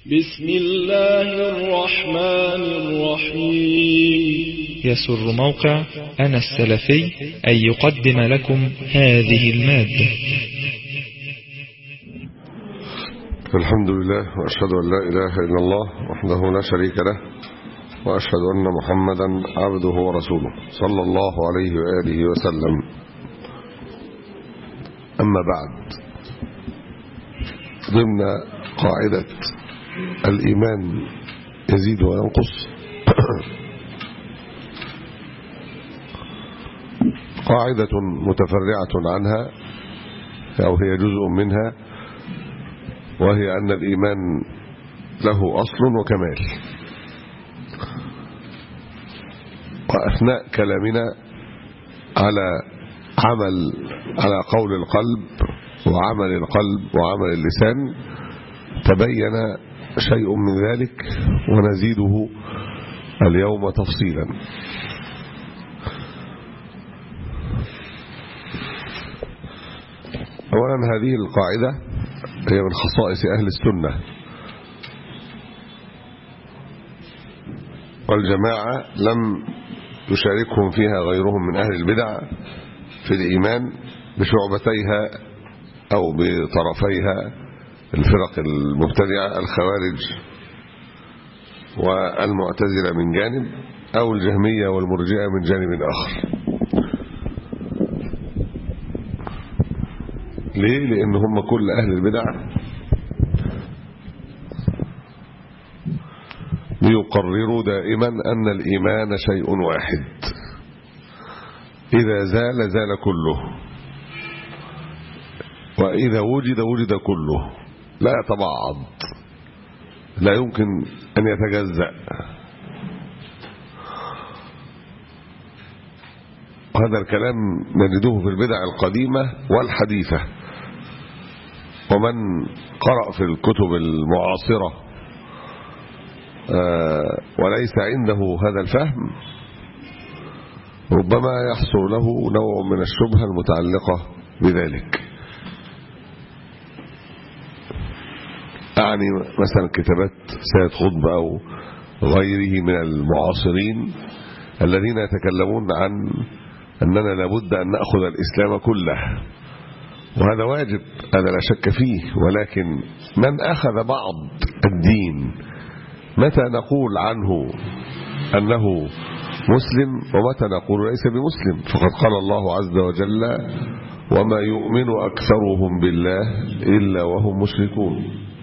بسم الله الرحمن الرحيم يسر موقع أنا السلفي أن يقدم لكم هذه المادة الحمد لله وأشهد أن لا إله إلا الله وحده لا شريك له وأشهد أن محمدا عبده ورسوله صلى الله عليه وآله وسلم أما بعد ضمن قاعدة الإيمان يزيد وينقص قاعدة متفرعة عنها أو هي جزء منها وهي أن الإيمان له أصل وكمال وأثناء كلامنا على عمل على قول القلب وعمل القلب وعمل اللسان تبين شيء من ذلك ونزيده اليوم تفصيلا أولا هذه القاعدة هي من خصائص أهل السنة والجماعة لم يشاركهم فيها غيرهم من أهل البدع في الإيمان بشعبتيها أو بطرفيها الفرق المبتدعة الخوارج والمعتزلة من جانب أو الجهمية والمرجئة من جانب آخر ليه؟ لأن هم كل أهل البدع ليقرروا دائما أن الإيمان شيء واحد إذا زال زال كله وإذا وجد وجد كله لا يتبعض لا يمكن أن يتجزأ وهذا الكلام نجده في البدع القديمة والحديثة ومن قرأ في الكتب المعاصرة وليس عنده هذا الفهم ربما يحصل له نوع من الشبهة المتعلقة بذلك أعني مثلا كتابات سيد خطب أو غيره من المعاصرين الذين يتكلمون عن أننا لابد أن نأخذ الإسلام كله وهذا واجب هذا لا شك فيه ولكن من أخذ بعض الدين متى نقول عنه أنه مسلم ومتى نقول ليس بمسلم فقد قال الله عز وجل وما يؤمن أكثرهم بالله إلا وهم مشركون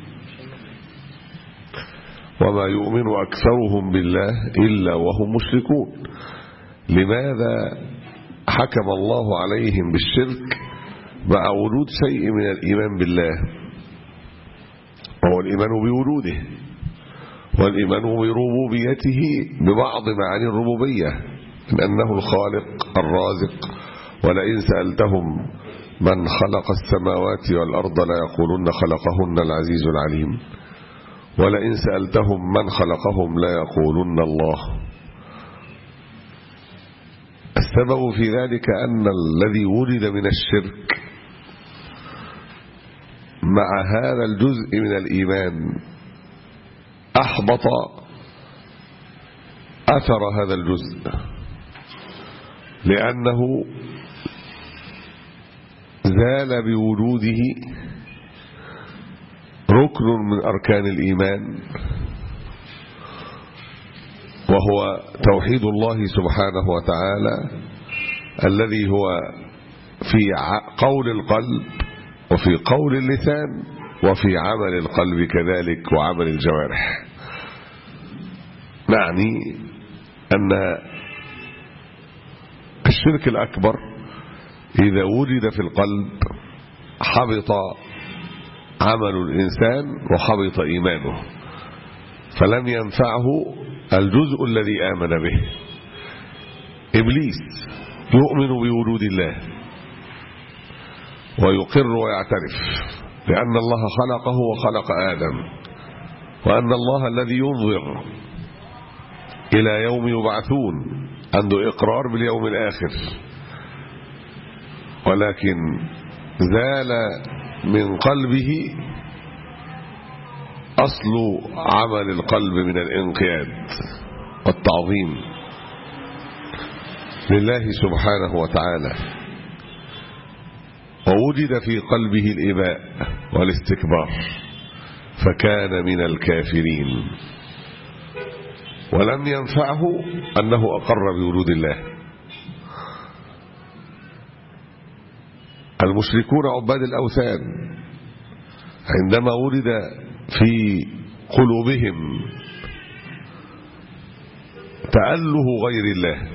وما يؤمن أكثرهم بالله إلا وهم مشركون لماذا حكم الله عليهم بالشرك مع وجود شيء من الإيمان بالله وهو الإيمان بوجوده والإيمان بربوبيته ببعض معاني الربوبية من أنه الخالق الرازق ولئن سألتهم من خلق السماوات والأرض لا يقولون خلقهن العزيز العليم ولئن سألتهم من خلقهم لا يقولون الله السبب في ذلك أن الذي ولد من الشرك مع هذا الجزء من الإيمان أحبط أثر هذا الجزء لأنه زال بوجوده ركن من أركان الإيمان وهو توحيد الله سبحانه وتعالى الذي هو في قول القلب وفي قول اللسان وفي عمل القلب كذلك وعمل الجوارح نعني أن الشرك الأكبر إذا وجد في القلب حبط عمل الإنسان وحبط إيمانه فلم ينفعه الجزء الذي آمن به إبليس يؤمن بوجود الله ويقر ويعترف لأن الله خلقه وخلق آدم وأن الله الذي ينظر إلى يوم يبعثون عنده إقرار باليوم الآخر ولكن زال من قلبه أصل عمل القلب من الانقياد والتعظيم لله سبحانه وتعالى ووجد في قلبه الإباء والاستكبار فكان من الكافرين ولم ينفعه أنه أقر بوجود الله المشركون عباد الأوثان عندما ولد في قلوبهم تأله غير الله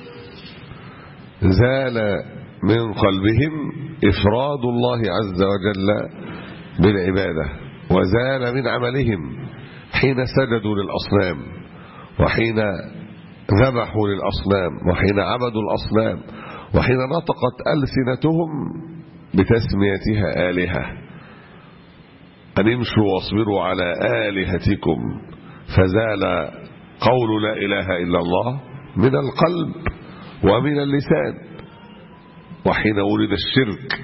زال من قلبهم إفراد الله عز وجل بالعبادة وزال من عملهم حين سجدوا للأصنام وحين ذبحوا للأصنام وحين عبدوا الأصنام وحين نطقت ألسنتهم بتسميتها آلهة أن امشوا واصبروا على آلهتكم فزال قول لا إله إلا الله من القلب ومن اللسان وحين ولد الشرك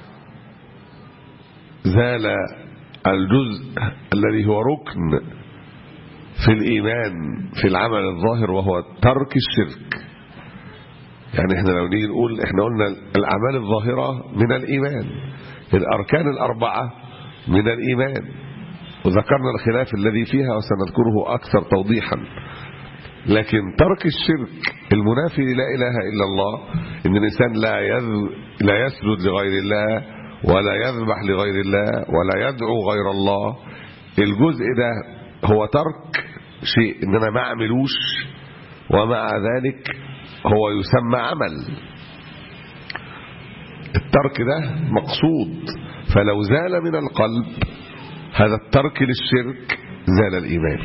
زال الجزء الذي هو ركن في الإيمان في العمل الظاهر وهو ترك الشرك يعني احنا لو نيجي نقول احنا قلنا الأعمال الظاهرة من الإيمان الأركان الأربعة من الإيمان وذكرنا الخلاف الذي فيها وسنذكره أكثر توضيحا لكن ترك الشرك المنافي لا إله إلا الله إن الإنسان لا لا يسجد لغير الله ولا يذبح لغير الله ولا يدعو غير الله الجزء ده هو ترك شيء إن أنا ما أعملوش ومع ذلك هو يسمى عمل الترك ده مقصود فلو زال من القلب هذا الترك للشرك زال الإيمان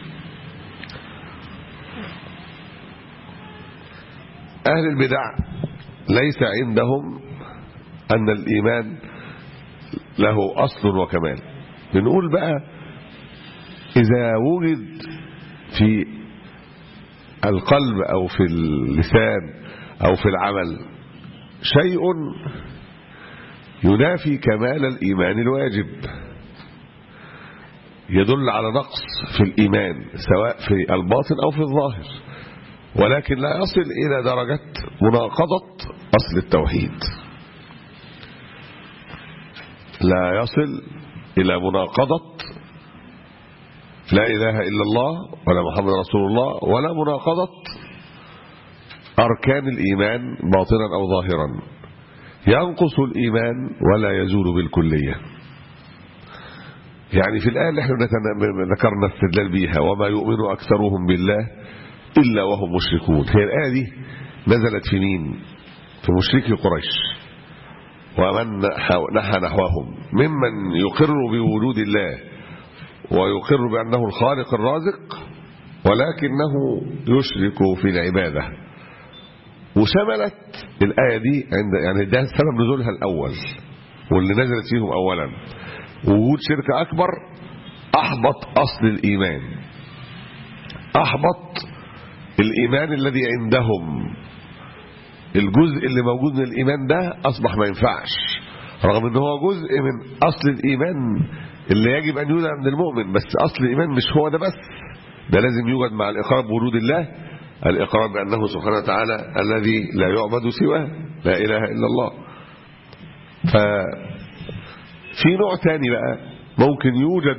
أهل البدع ليس عندهم أن الإيمان له أصل وكمال بنقول بقى إذا وجد في القلب أو في اللسان أو في العمل شيء ينافي كمال الإيمان الواجب يدل على نقص في الإيمان سواء في الباطن أو في الظاهر ولكن لا يصل إلى درجة مناقضة أصل التوحيد لا يصل إلى مناقضة لا إله إلا الله ولا محمد رسول الله ولا مناقضة أركان الإيمان باطنا أو ظاهرا ينقص الإيمان ولا يزول بالكلية يعني في الآية اللي احنا ذكرنا استدلال بيها وما يؤمن أكثرهم بالله إلا وهم مشركون هي الآية دي نزلت في مين في مشركي قريش ومن نحى نحوهم ممن يقر بوجود الله ويقر بأنه الخالق الرازق ولكنه يشرك في العبادة وشملت الآية دي عند يعني ده سبب نزولها الأول واللي نزلت فيهم أولا وجود شرك أكبر أحبط أصل الإيمان أحبط الإيمان الذي عندهم الجزء اللي موجود من الإيمان ده أصبح ما ينفعش رغم ان هو جزء من أصل الإيمان اللي يجب أن يوجد عند المؤمن بس أصل الإيمان مش هو ده بس ده لازم يوجد مع الإقرار بوجود الله الإقرار بأنه سبحانه وتعالى الذي لا يعبد سواه لا إله إلا الله ففي نوع تاني بقى ممكن يوجد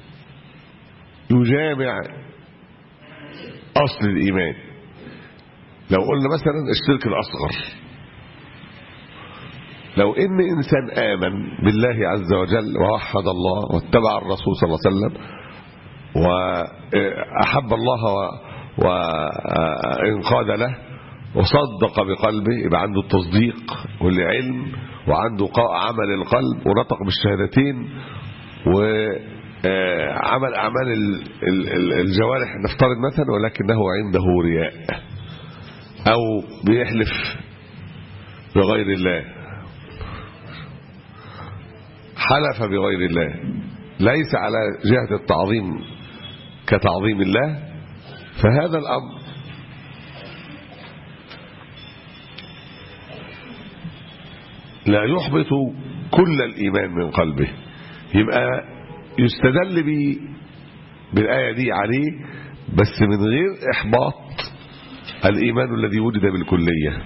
يجامع أصل الإيمان لو قلنا مثلا الشرك الأصغر لو إن إنسان آمن بالله عز وجل ووحد الله واتبع الرسول صلى الله عليه وسلم وأحب الله وانقاد له وصدق بقلبه يبقى عنده التصديق والعلم وعنده عمل القلب ونطق بالشهادتين وعمل أعمال الجوارح نفترض مثلا ولكنه عنده رياء أو بيحلف بغير الله حلف بغير الله ليس على جهة التعظيم كتعظيم الله فهذا الأمر لا يحبط كل الإيمان من قلبه يبقى يستدل به بالآية دي عليه بس من غير إحباط الإيمان الذي وجد بالكلية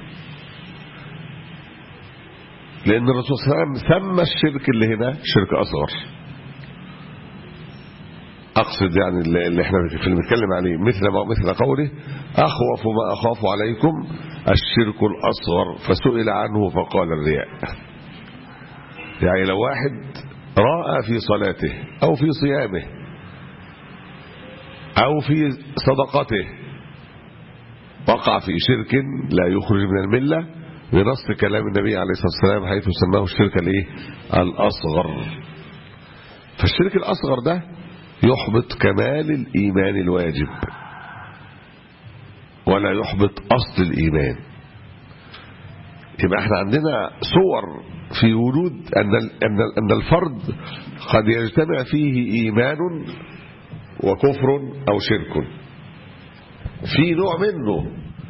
لأن الرسول صلى الله عليه وسلم سمى الشرك اللي هنا شرك أصغر أقصد يعني اللي احنا في بنتكلم عليه مثل ما مثل قوله أخوف ما أخاف عليكم الشرك الأصغر فسئل عنه فقال الرياء يعني لو واحد راى في صلاته أو في صيامه أو في صدقته وقع في شرك لا يخرج من الملة بنص كلام النبي عليه الصلاة والسلام حيث سماه الشرك الايه الأصغر فالشرك الأصغر ده يحبط كمال الإيمان الواجب ولا يحبط أصل الإيمان يبقى احنا عندنا صور في وجود أن أن أن الفرد قد يجتمع فيه إيمان وكفر أو شرك في نوع منه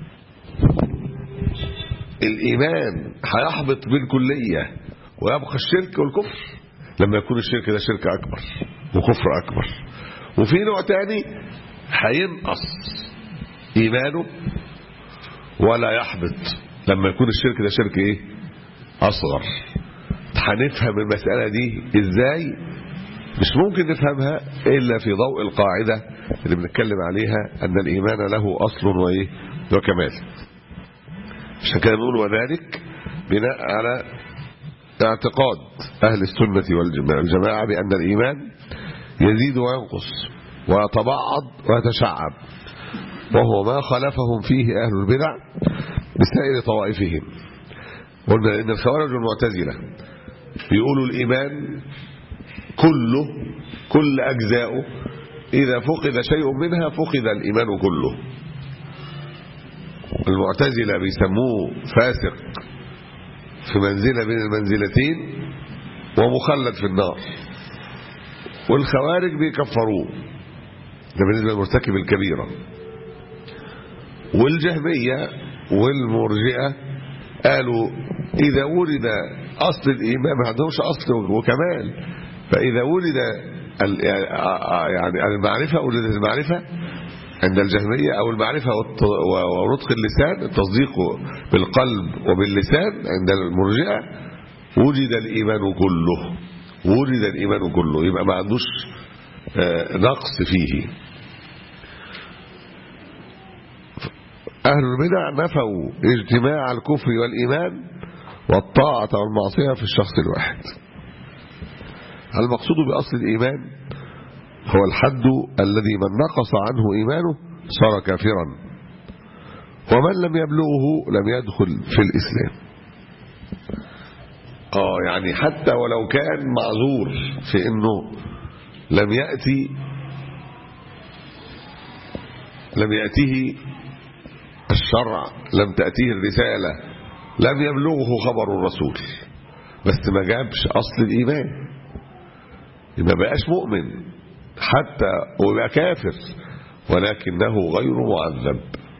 الإيمان هيحبط بالكلية ويبقى الشرك والكفر لما يكون الشرك ده شرك أكبر وكفر أكبر وفي نوع تاني هينقص إيمانه ولا يحبط لما يكون الشرك ده شرك إيه أصغر هنفهم المسألة دي إزاي مش ممكن نفهمها إلا في ضوء القاعدة اللي بنتكلم عليها أن الإيمان له أصل وإيه وكمال عشان كده نقول وذلك بناء على اعتقاد أهل السنة والجماعة بأن الإيمان يزيد وينقص ويتبعض ويتشعب وهو ما خلفهم فيه أهل البدع بسائر طوائفهم قلنا إن الخوارج والمعتزلة بيقولوا الإيمان كله كل أجزاؤه إذا فقد شيء منها فقد الإيمان كله المعتزلة بيسموه فاسق في منزلة بين المنزلتين ومخلد في النار والخوارج بيكفروه ده بالنسبة للمرتكب الكبيرة والجهمية والمرجئة قالوا إذا ولد أصل الإيمان ما عندهمش أصل وكمال فإذا ولد يعني المعرفة ولدت المعرفة عند الجهمية أو المعرفة ونطق اللسان التصديق بالقلب وباللسان عند المرجئة وجد الإيمان كله وجد الإيمان كله يبقى ما عندوش نقص فيه أهل البدع نفوا اجتماع الكفر والإيمان والطاعة والمعصية في الشخص الواحد المقصود بأصل الإيمان هو الحد الذي من نقص عنه إيمانه صار كافرا ومن لم يبلغه لم يدخل في الإسلام آه يعني حتى ولو كان معذور في أنه لم يأتي لم يأتيه الشرع لم تأتيه الرسالة لم يبلغه خبر الرسول بس ما جابش أصل الإيمان يبقى بقاش مؤمن حتى ويبقى كافر ولكنه غير معذب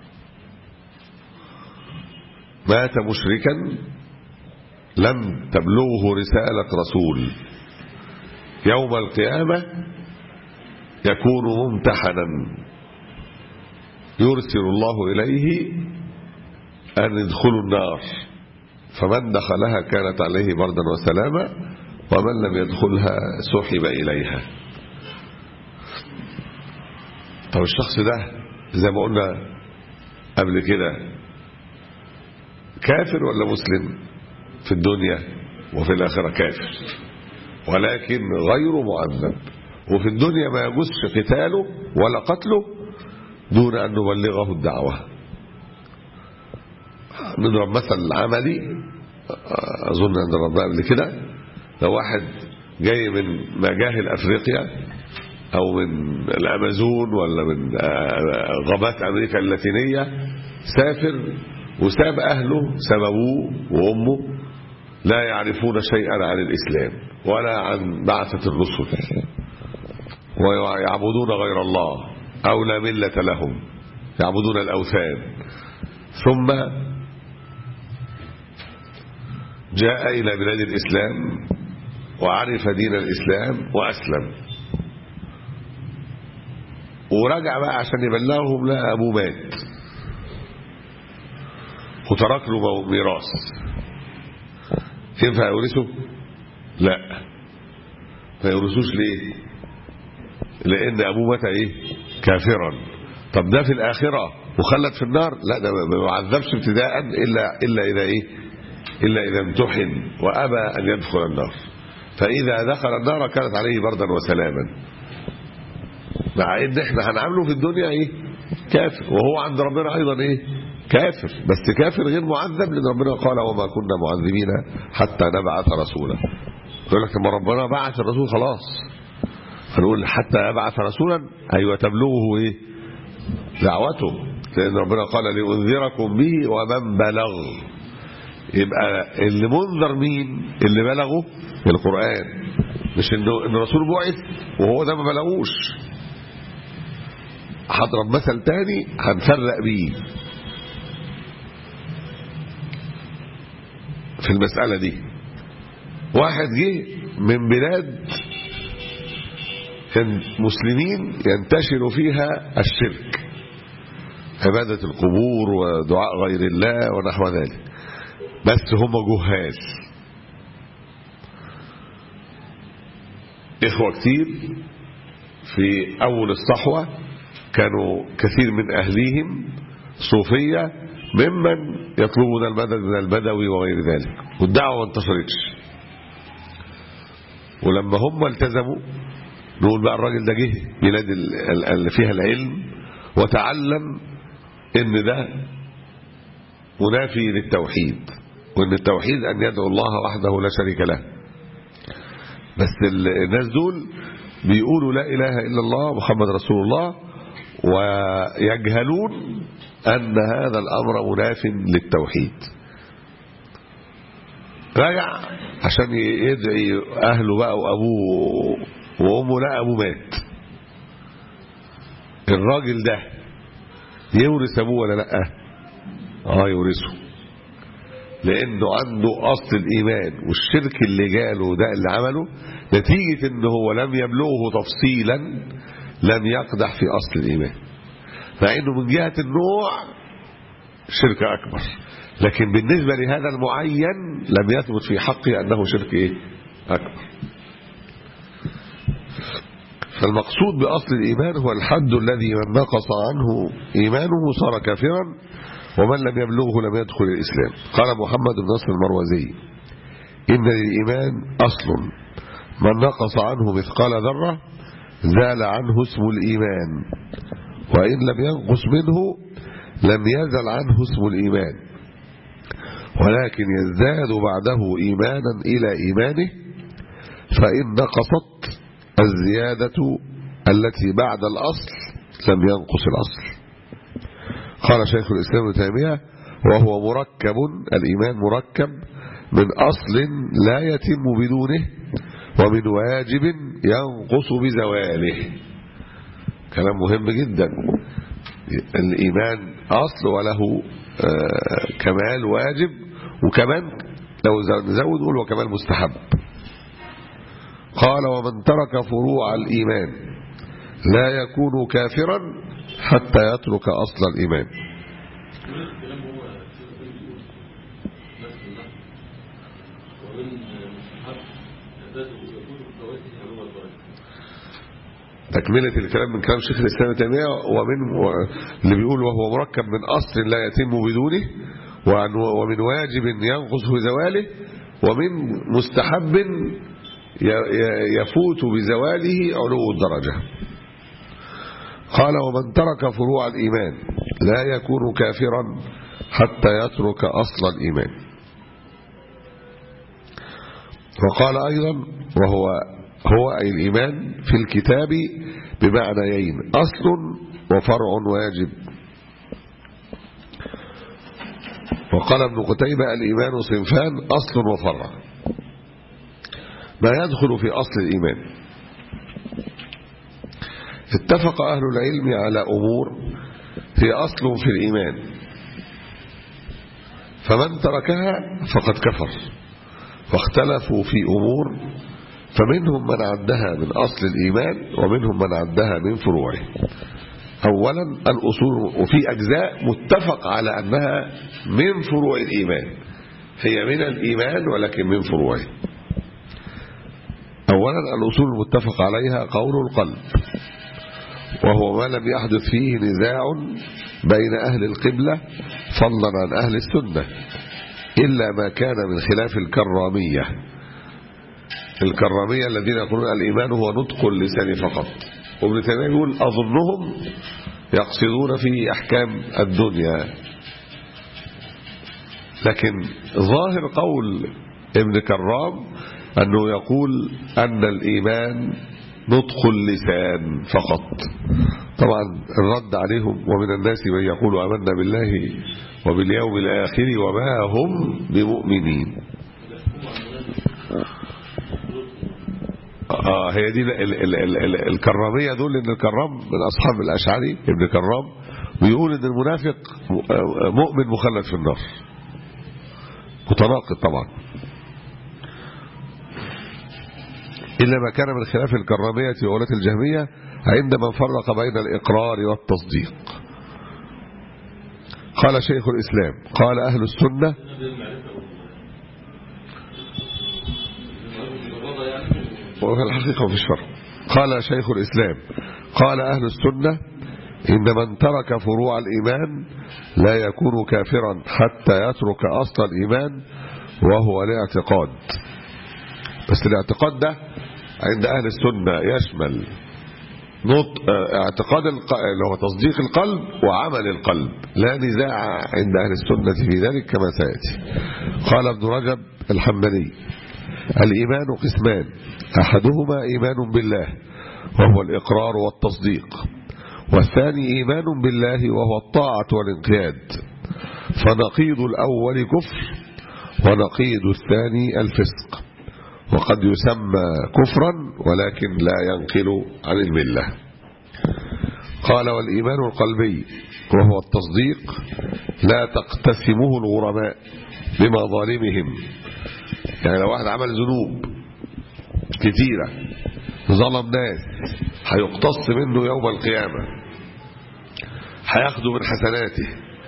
مات مشركا لم تبلغه رسالة رسول يوم القيامة يكون ممتحنا يرسل الله إليه أن يدخلوا النار فمن دخلها كانت عليه بردا وسلاما ومن لم يدخلها سحب إليها طب الشخص ده زي ما قلنا قبل كده كافر ولا مسلم في الدنيا وفي الآخرة كافر ولكن غير معذب وفي الدنيا ما يجوزش قتاله ولا قتله دون أن نبلغه الدعوة نضرب مثل عملي أظن أن ضربناه قبل كده لو واحد جاي من مجاهل أفريقيا أو من الأمازون ولا من غابات أمريكا اللاتينية سافر وساب أهله ساب أبوه وأمه لا يعرفون شيئا عن الإسلام ولا عن بعثة الرسل ويعبدون غير الله أو لا ملة لهم يعبدون الأوثان ثم جاء إلى بلاد الإسلام وعرف دين الإسلام وأسلم ورجع بقى عشان يبلغهم لا أبوه مات وترك له ميراث ينفع يورثه؟ لا ما يورثوش ليه؟ لأن أبوه مات إيه؟ كافرا طب ده في الآخرة وخلد في النار لا ده ما يعذبش ابتداء إلا إلا إذا إيه؟ إلا إذا امتحن وأبى أن يدخل النار فإذا دخل النار كانت عليه بردا وسلاما مع ان احنا هنعامله في الدنيا ايه كافر وهو عند ربنا ايضا ايه كافر بس كافر غير معذب لان ربنا قال وما كنا معذبين حتى نبعث رسولا يقول لك ما ربنا بعث الرسول خلاص هنقول حتى يبعث رسولا ايوه تبلغه ايه دعوته لان ربنا قال لانذركم به ومن بلغ يبقى اللي منذر مين اللي بلغه القران مش انه ان الرسول بعث وهو ده ما بلغوش هضرب مثل تاني هنفرق بيه في المسألة دي واحد جه من بلاد مسلمين ينتشر فيها الشرك عبادة القبور ودعاء غير الله ونحو ذلك بس هم جهاز إخوة كتير في أول الصحوة كانوا كثير من أهليهم صوفية ممن يطلبون المدد من البدوي وغير ذلك والدعوة ما انتشرتش ولما هم التزموا نقول بقى الراجل ده جه بلاد اللي فيها العلم وتعلم ان ده منافي للتوحيد وان التوحيد ان يدعو الله وحده لا شريك له بس الناس دول بيقولوا لا اله الا الله محمد رسول الله ويجهلون أن هذا الأمر مناف للتوحيد رجع عشان يدعي أهله بقى وأبوه وأمه لا أبوه مات الراجل ده يورث أبوه ولا لا آه يورثه لأنه عنده أصل الإيمان والشرك اللي جاله ده اللي عمله نتيجة أنه هو لم يبلغه تفصيلا لم يقدح في أصل الإيمان مع أنه من جهة النوع شرك أكبر لكن بالنسبة لهذا المعين لم يثبت في حقه أنه شرك إيه؟ أكبر فالمقصود بأصل الإيمان هو الحد الذي من نقص عنه إيمانه صار كافرا ومن لم يبلغه لم يدخل الإسلام قال محمد بن نصر المروزي إن للإيمان أصل من نقص عنه مثقال ذرة زال عنه اسم الإيمان وإن لم ينقص منه لم يزل عنه اسم الإيمان ولكن يزداد بعده إيمانا إلى إيمانه فإن نقصت الزيادة التي بعد الأصل لم ينقص الأصل قال شيخ الإسلام ابن تيمية وهو مركب الإيمان مركب من أصل لا يتم بدونه ومن واجب ينقص بزواله كلام مهم جدا الإيمان أصل وله كمال واجب وكمان لو نزود نقول وكمال مستحب قال ومن ترك فروع الإيمان لا يكون كافرا حتى يترك أصل الإيمان تكملة الكلام من كلام شيخ الإسلام ابن تيمية ومن اللي بيقول وهو مركب من أصل لا يتم بدونه ومن واجب ينقص بزواله ومن مستحب يفوت بزواله علو الدرجة قال ومن ترك فروع الإيمان لا يكون كافرا حتى يترك أصل الإيمان وقال أيضا وهو هو أي الإيمان في الكتاب بمعنيين أصل وفرع واجب وقال ابن قتيبة الإيمان صنفان أصل وفرع ما يدخل في أصل الإيمان اتفق أهل العلم على أمور هي أصل في الإيمان فمن تركها فقد كفر واختلفوا في أمور فمنهم من عدها من أصل الإيمان ومنهم من عدها من فروعه أولا الأصول وفي أجزاء متفق على أنها من فروع الإيمان هي من الإيمان ولكن من فروعه أولا الأصول المتفق عليها قول القلب وهو ما لم يحدث فيه نزاع بين أهل القبلة فضلا عن أهل السنة إلا ما كان من خلاف الكرامية الكرامية الذين يقولون الإيمان هو نطق اللسان فقط وابن تيمية يقول أظنهم يقصدون في أحكام الدنيا لكن ظاهر قول ابن كرام أنه يقول أن الإيمان نطق اللسان فقط طبعا الرد عليهم ومن الناس من يقول آمنا بالله وباليوم الآخر وما هم بمؤمنين آه هي دي ال ال ال ال الكرامية دول ان الكرام من أصحاب الأشعري ابن كرام ويقول ان المنافق مؤمن مخلد في النار متناقض طبعا إلا ما كان من خلاف الكرامية وولاة الجهمية عندما فرق بين الإقرار والتصديق قال شيخ الإسلام قال أهل السنة وفي الحقيقة في الشرع قال شيخ الإسلام قال أهل السنة إن من ترك فروع الإيمان لا يكون كافرا حتى يترك أصل الإيمان وهو الاعتقاد بس الاعتقاد ده عند أهل السنة يشمل نط... اعتقاد الق... اللي هو تصديق القلب وعمل القلب لا نزاع عند أهل السنة في ذلك كما سيأتي قال ابن رجب الحمداني الإيمان قسمان أحدهما إيمان بالله وهو الإقرار والتصديق والثاني إيمان بالله وهو الطاعة والانقياد فنقيض الأول كفر ونقيض الثاني الفسق وقد يسمى كفرا ولكن لا ينقل عن الملة قال والإيمان القلبي وهو التصديق لا تقتسمه الغرماء بمظالمهم يعني لو واحد عمل ذنوب كثيرة ظلم ناس هيقتص منه يوم القيامة هياخده من حسناته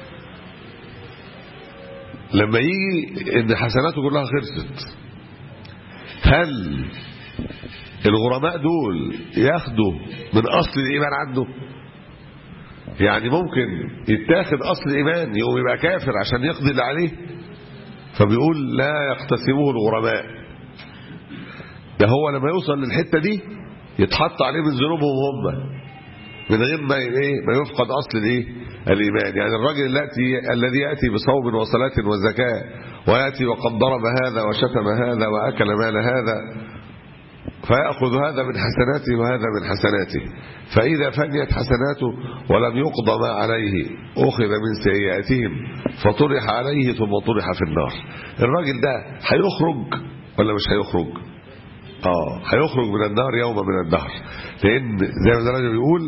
لما يجي ان حسناته كلها خلصت هل الغرماء دول ياخدوا من اصل الايمان عنده يعني ممكن يتاخد اصل الايمان يقوم يبقى كافر عشان يقضي اللي عليه فبيقول لا يقتسموه الغرماء ده هو لما يوصل للحته دي يتحط عليه من ذنوبهم هم من غير ما ايه ما يفقد اصل الايه الايمان يعني الراجل الذي الذي ياتي بصوم وصلاه وزكاه وياتي وقد ضرب هذا وشتم هذا واكل مال هذا فياخذ هذا من حسناته وهذا من حسناته فاذا فنيت حسناته ولم يقضى ما عليه اخذ من سيئاتهم فطرح عليه ثم طرح في النار الراجل ده هيخرج ولا مش هيخرج اه هيخرج من النار يوم من الدهر لان زي ما الراجل بيقول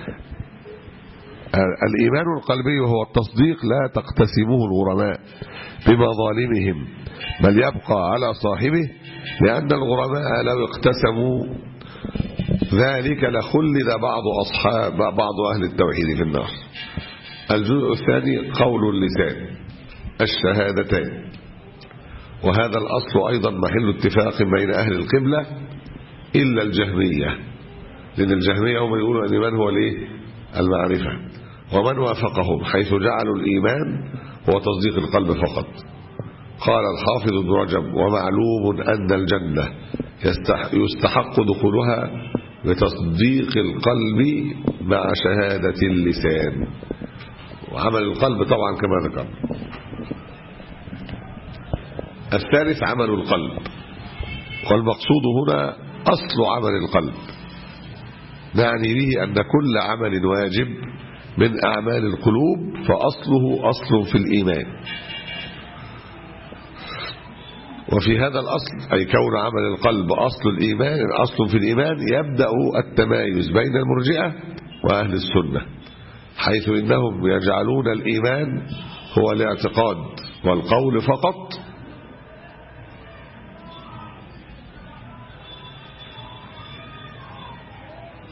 الايمان القلبي وهو التصديق لا تقتسمه الغرماء بمظالمهم بل يبقى على صاحبه لان الغرماء لو اقتسموا ذلك لخلد بعض اصحاب بعض اهل التوحيد في النار الجزء الثاني قول اللسان الشهادتان وهذا الأصل أيضا محل اتفاق بين أهل القبلة إلا الجهمية لأن الجهمية هم يقولوا أن الإيمان هو الإيه؟ المعرفة ومن وافقهم حيث جعلوا الإيمان هو تصديق القلب فقط قال الحافظ ابن رجب ومعلوم أن الجنة يستحق دخولها بتصديق القلب مع شهادة اللسان وعمل القلب طبعا كما ذكر الثالث عمل القلب والمقصود هنا أصل عمل القلب نعني به أن كل عمل واجب من أعمال القلوب فأصله أصل في الإيمان وفي هذا الأصل أي كون عمل القلب أصل الإيمان أصل في الإيمان يبدأ التمايز بين المرجئة وأهل السنة حيث إنهم يجعلون الإيمان هو الاعتقاد والقول فقط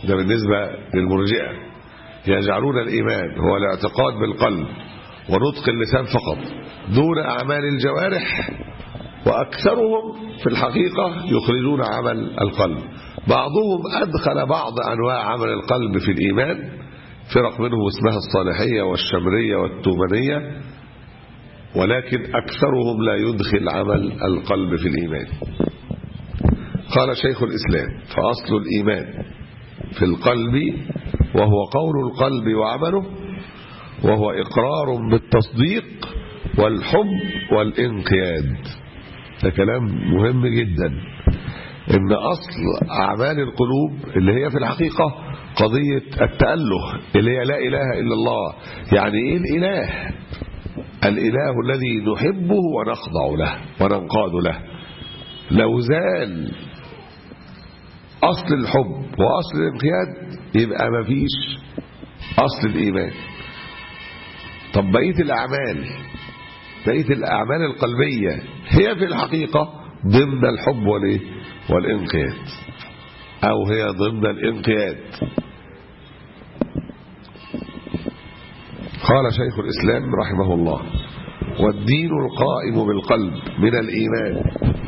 ده بالنسبة للمرجئة يجعلون الإيمان هو الاعتقاد بالقلب ونطق اللسان فقط دون أعمال الجوارح وأكثرهم في الحقيقة يخرجون عمل القلب بعضهم أدخل بعض أنواع عمل القلب في الإيمان فرق منهم اسمها الصالحية والشمرية والتومنية ولكن أكثرهم لا يدخل عمل القلب في الإيمان قال شيخ الإسلام فأصل الإيمان في القلب وهو قول القلب وعمله وهو إقرار بالتصديق والحب والانقياد ده كلام مهم جدا ان اصل اعمال القلوب اللي هي في الحقيقة قضية التأله اللي هي لا اله الا الله يعني ايه الاله الاله الذي نحبه ونخضع له وننقاد له لو زال اصل الحب واصل الانقياد يبقى مفيش اصل الايمان طب بقية الاعمال بقية الأعمال القلبية هي في الحقيقة ضمن الحب والإيه؟ والإنقياد أو هي ضمن الإنقياد قال شيخ الإسلام رحمه الله والدين القائم بالقلب من الإيمان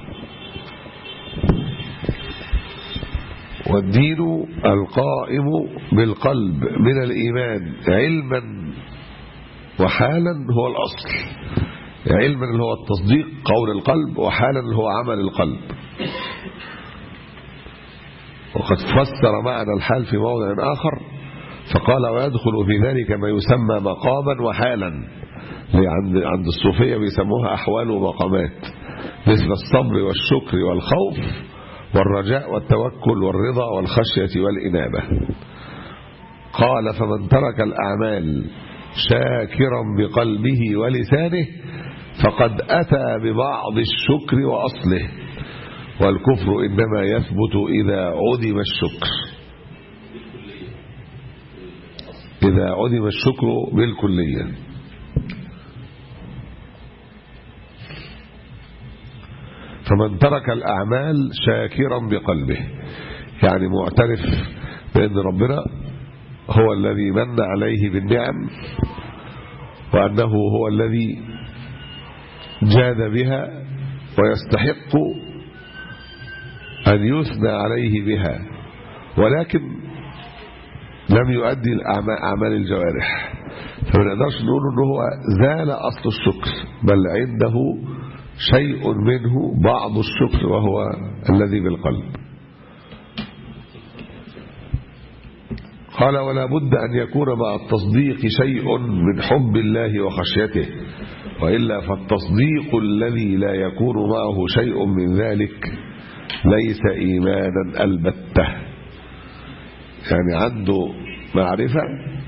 والدين القائم بالقلب من الإيمان علما وحالا هو الأصل علما اللي هو التصديق قول القلب وحالا اللي هو عمل القلب وقد فسر معنى الحال في موضع آخر فقال ويدخل في ذلك ما يسمى مقاما وحالا عند عند الصوفية بيسموها أحوال ومقامات مثل الصبر والشكر والخوف والرجاء والتوكل والرضا والخشية والإنابة قال فمن ترك الأعمال شاكرا بقلبه ولسانه فقد أتى ببعض الشكر وأصله والكفر إنما يثبت إذا عدم الشكر إذا عدم الشكر بالكلية فمن ترك الأعمال شاكرا بقلبه يعني معترف بأن ربنا هو الذي من عليه بالنعم وأنه هو الذي جاد بها ويستحق أن يثنى عليه بها ولكن لم يؤدي أعمال الجوارح فما نقدرش نقول أنه هو زال أصل الشكر بل عنده شيء منه بعض الشكر وهو الذي بالقلب قال ولا بد أن يكون مع التصديق شيء من حب الله وخشيته وإلا فالتصديق الذي لا يكون معه شيء من ذلك ليس إيمانا البتة يعني عنده معرفة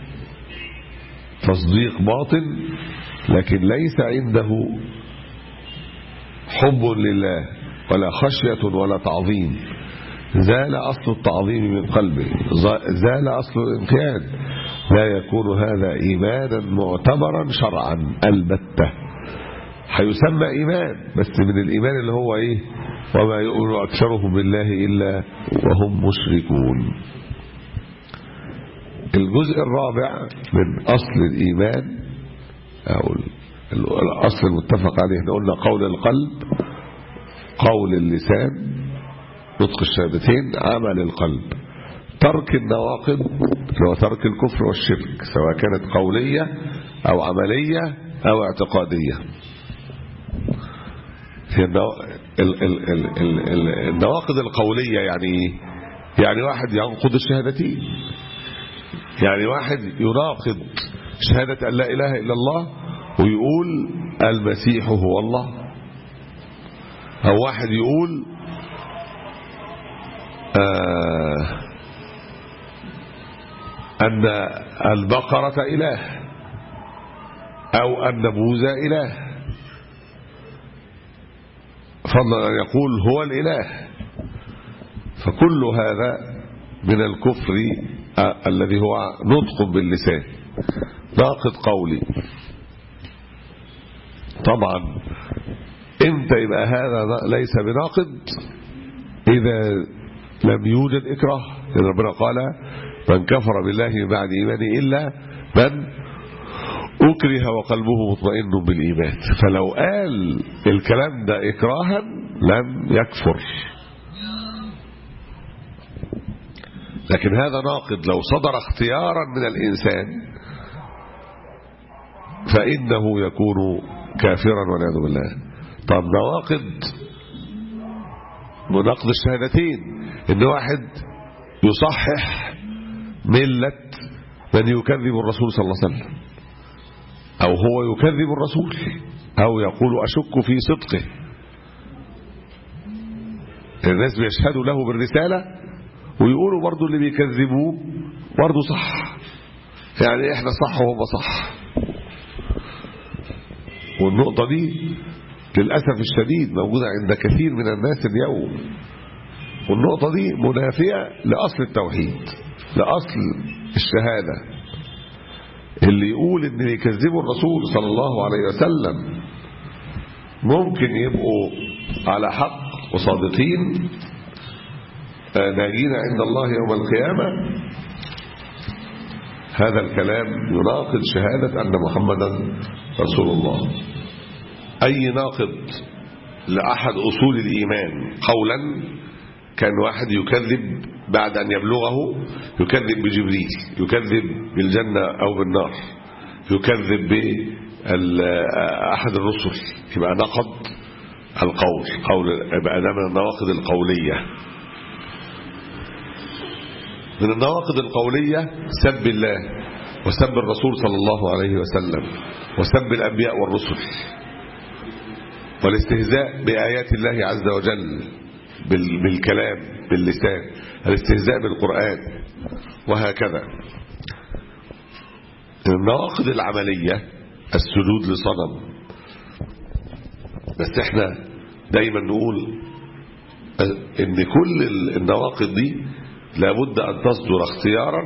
تصديق باطن لكن ليس عنده حب لله ولا خشية ولا تعظيم زال أصل التعظيم من قلبه زال أصل الانقياد لا يكون هذا إيمانا معتبرا شرعا البتة هيسمى إيمان بس من الإيمان اللي هو إيه وما يؤمن أكثرهم بالله إلا وهم مشركون الجزء الرابع من أصل الإيمان أو الأصل المتفق عليه احنا قلنا قول القلب قول اللسان نطق الشهادتين عمل القلب ترك النواقض هو ترك الكفر والشرك سواء كانت قولية أو عملية أو اعتقادية هي النواقض القولية يعني يعني واحد ينقض الشهادتين يعني واحد يناقض شهادة أن لا إله إلا الله ويقول المسيح هو الله أو واحد يقول آه أن البقرة إله أو أن بوذا إله فضلا أن يقول هو الإله فكل هذا من الكفر آه الذي هو نطق باللسان ناقض قولي طبعا امتى يبقى هذا ليس بناقض إذا لم يوجد إكراه لأن ربنا قال من كفر بالله من بعد إيمانه إلا من أكره وقلبه مطمئن بالإيمان فلو قال الكلام ده إكراها لم يكفر لكن هذا ناقض لو صدر اختيارا من الإنسان فإنه يكون كافرا والعياذ بالله طب نواقض مناقض الشهادتين ان واحد يصحح ملة من يكذب الرسول صلى الله عليه وسلم او هو يكذب الرسول او يقول اشك في صدقه الناس بيشهدوا له بالرسالة ويقولوا برضو اللي بيكذبوه برضو صح يعني احنا صح وهم صح والنقطة دي للأسف الشديد موجودة عند كثير من الناس اليوم والنقطة دي منافية لأصل التوحيد لأصل الشهادة اللي يقول ان يكذبوا الرسول صلى الله عليه وسلم ممكن يبقوا على حق وصادقين ناجين عند الله يوم القيامة هذا الكلام يناقض شهادة أن محمدا رسول الله أي ناقض لأحد أصول الإيمان قولا كان واحد يكذب بعد أن يبلغه يكذب بجبريل يكذب بالجنة أو بالنار يكذب بأحد الرسل يبقى نقض القول قول يبقى ده من النواقض القولية من النواقض القولية سب الله وسب الرسول صلى الله عليه وسلم وسب الأنبياء والرسل والاستهزاء بآيات الله عز وجل بالكلام باللسان الاستهزاء بالقرآن وهكذا النواقض العملية السجود لصنم بس احنا دايما نقول ان كل النواقض دي لابد ان تصدر اختيارا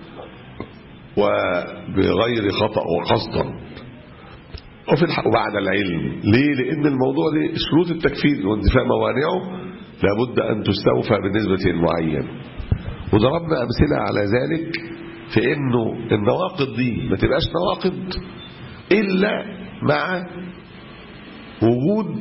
وبغير خطأ وقصدا وفي الحق وبعد العلم ليه لان الموضوع دي شروط التكفير وانتفاء موانعه لابد ان تستوفى بنسبة معين وضربنا امثلة على ذلك في انه النواقض دي ما تبقاش نواقض الا مع وجود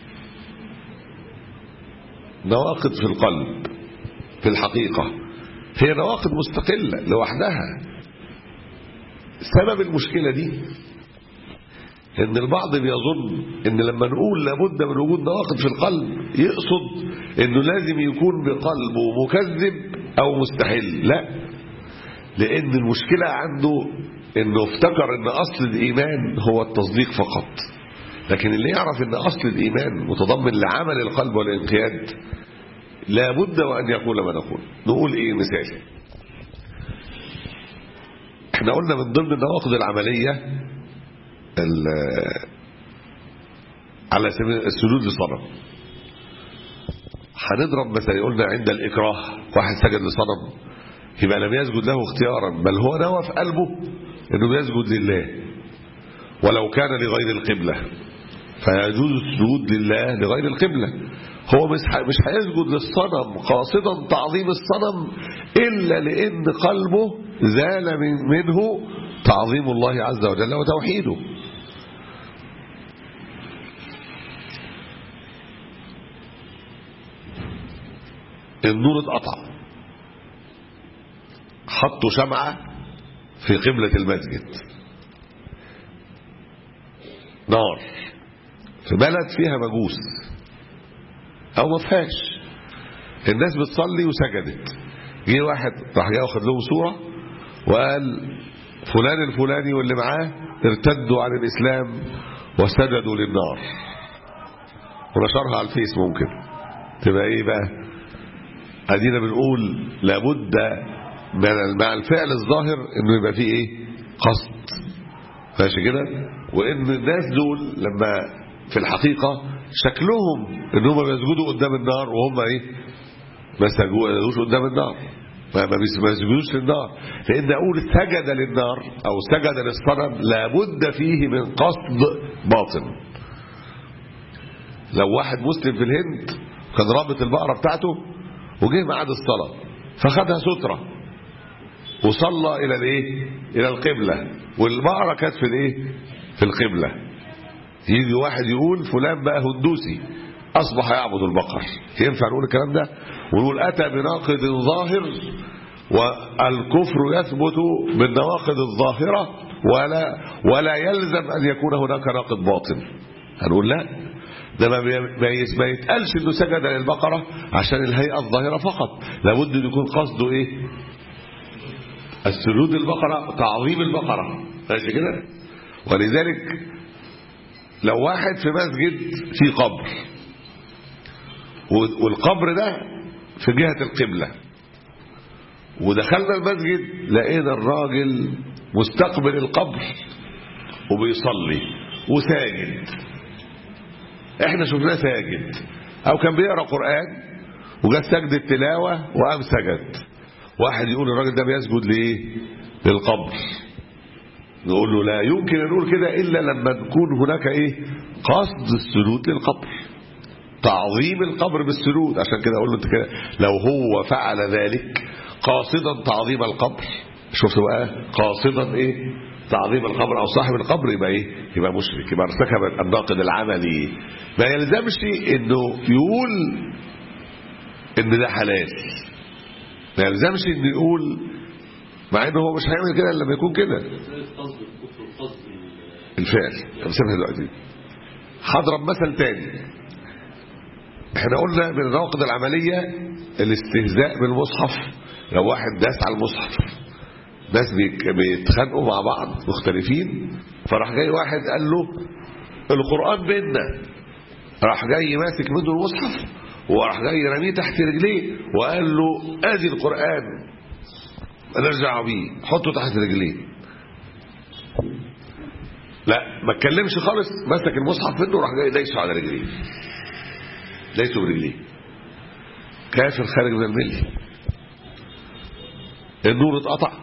نواقض في القلب في الحقيقة هي نواقض مستقلة لوحدها سبب المشكلة دي ان البعض بيظن ان لما نقول لابد من وجود نواقض في القلب يقصد انه لازم يكون بقلبه مكذب او مستحل لا لان المشكلة عنده انه افتكر ان اصل الايمان هو التصديق فقط لكن اللي يعرف ان اصل الايمان متضمن لعمل القلب والانقياد لابد وان يقول ما نقول نقول ايه مثال احنا قلنا من ضمن النواقض العملية على سبيل السجود لصنم هنضرب مثلا قلنا عند الإكراه واحد سجد لصنم يبقى لم يسجد له اختيارا بل هو نوى في قلبه انه بيسجد لله ولو كان لغير القبلة فيجوز السجود لله لغير القبلة هو مش مش هيسجد للصنم قاصدا تعظيم الصنم إلا لأن قلبه زال من منه تعظيم الله عز وجل وتوحيده النور اتقطع حطوا شمعة في قبلة المسجد نار في بلد فيها مجوس او ما فيهاش الناس بتصلي وسجدت جه واحد راح جاي واخد لهم صوره وقال فلان الفلاني واللي معاه ارتدوا عن الاسلام وسجدوا للنار ونشرها على الفيس ممكن تبقى ايه بقى ادينا بنقول لابد من مع الفعل الظاهر انه يبقى فيه ايه قصد ماشي كده وان الناس دول لما في الحقيقه شكلهم ان هم بيسجدوا قدام النار وهم ايه ما سجدوش قدام النار ما ما بيسجدوش للنار لان اقول سجد للنار او سجد للصنم لابد فيه من قصد باطن لو واحد مسلم في الهند كان رابط البقره بتاعته وجه ميعاد الصلاه فخدها سترة وصلى إلى الإيه إلى القبلة والبقرة كانت في الإيه في القبلة يجي واحد يقول فلان بقى هندوسي أصبح يعبد البقر ينفع نقول الكلام ده ونقول أتى بناقض ظاهر والكفر يثبت بالنواقض الظاهرة ولا ولا يلزم أن يكون هناك ناقض باطن هنقول لا ده ما بي- ما يس- ما يتقالش انه سجد للبقرة عشان الهيئة الظاهرة فقط لابد ان يكون قصده ايه السجود البقرة تعظيم البقرة ماشي كده ولذلك لو واحد في مسجد في قبر و- والقبر ده في جهة القبلة ودخلنا المسجد لقينا الراجل مستقبل القبر وبيصلي وساجد احنا شفناه ساجد او كان بيقرا قران وجت سجدة تلاوة وقام سجد واحد يقول الراجل ده بيسجد لإيه للقبر نقول له لا يمكن أن نقول كده إلا لما نكون هناك إيه قصد السجود للقبر تعظيم القبر بالسجود عشان كده أقول له انت كده لو هو فعل ذلك قاصدا تعظيم القبر شفت بقى قاصدا ايه تعظيم القبر او صاحب القبر يبقى ايه يبقى مشرك يبقى ارتكب الناقض العملي ما يلزمش انه يقول ان ده حلال ما يلزمش انه يقول مع انه هو مش هيعمل كده الا لما يكون كده قصد الكفر وقصد الفعل امثلها دلوقتي هضرب مثل تاني احنا قلنا من النواقض العملية الاستهزاء بالمصحف لو واحد داس على المصحف ناس بيك- بيتخانقوا مع بعض مختلفين فراح جاي واحد قال له القرآن بيننا راح جاي ماسك منه المصحف وراح جاي رميه تحت رجليه وقال له ادي القرآن نرجع بيه حطه تحت رجليه لا ما اتكلمش خالص مسك المصحف منه وراح جاي دايسه على رجليه دايسه برجليه كافر خارج من المله النور اتقطع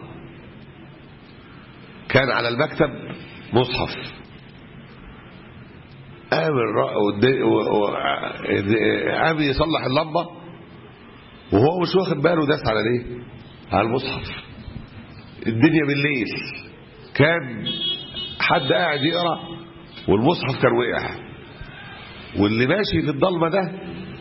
كان على المكتب مصحف قام الر- ود- و- و- قام يصلح اللمبه وهو مش واخد باله داس على ليه على المصحف الدنيا بالليل كان حد قاعد يقرا والمصحف كان وقع واللي ماشي في الضلمه ده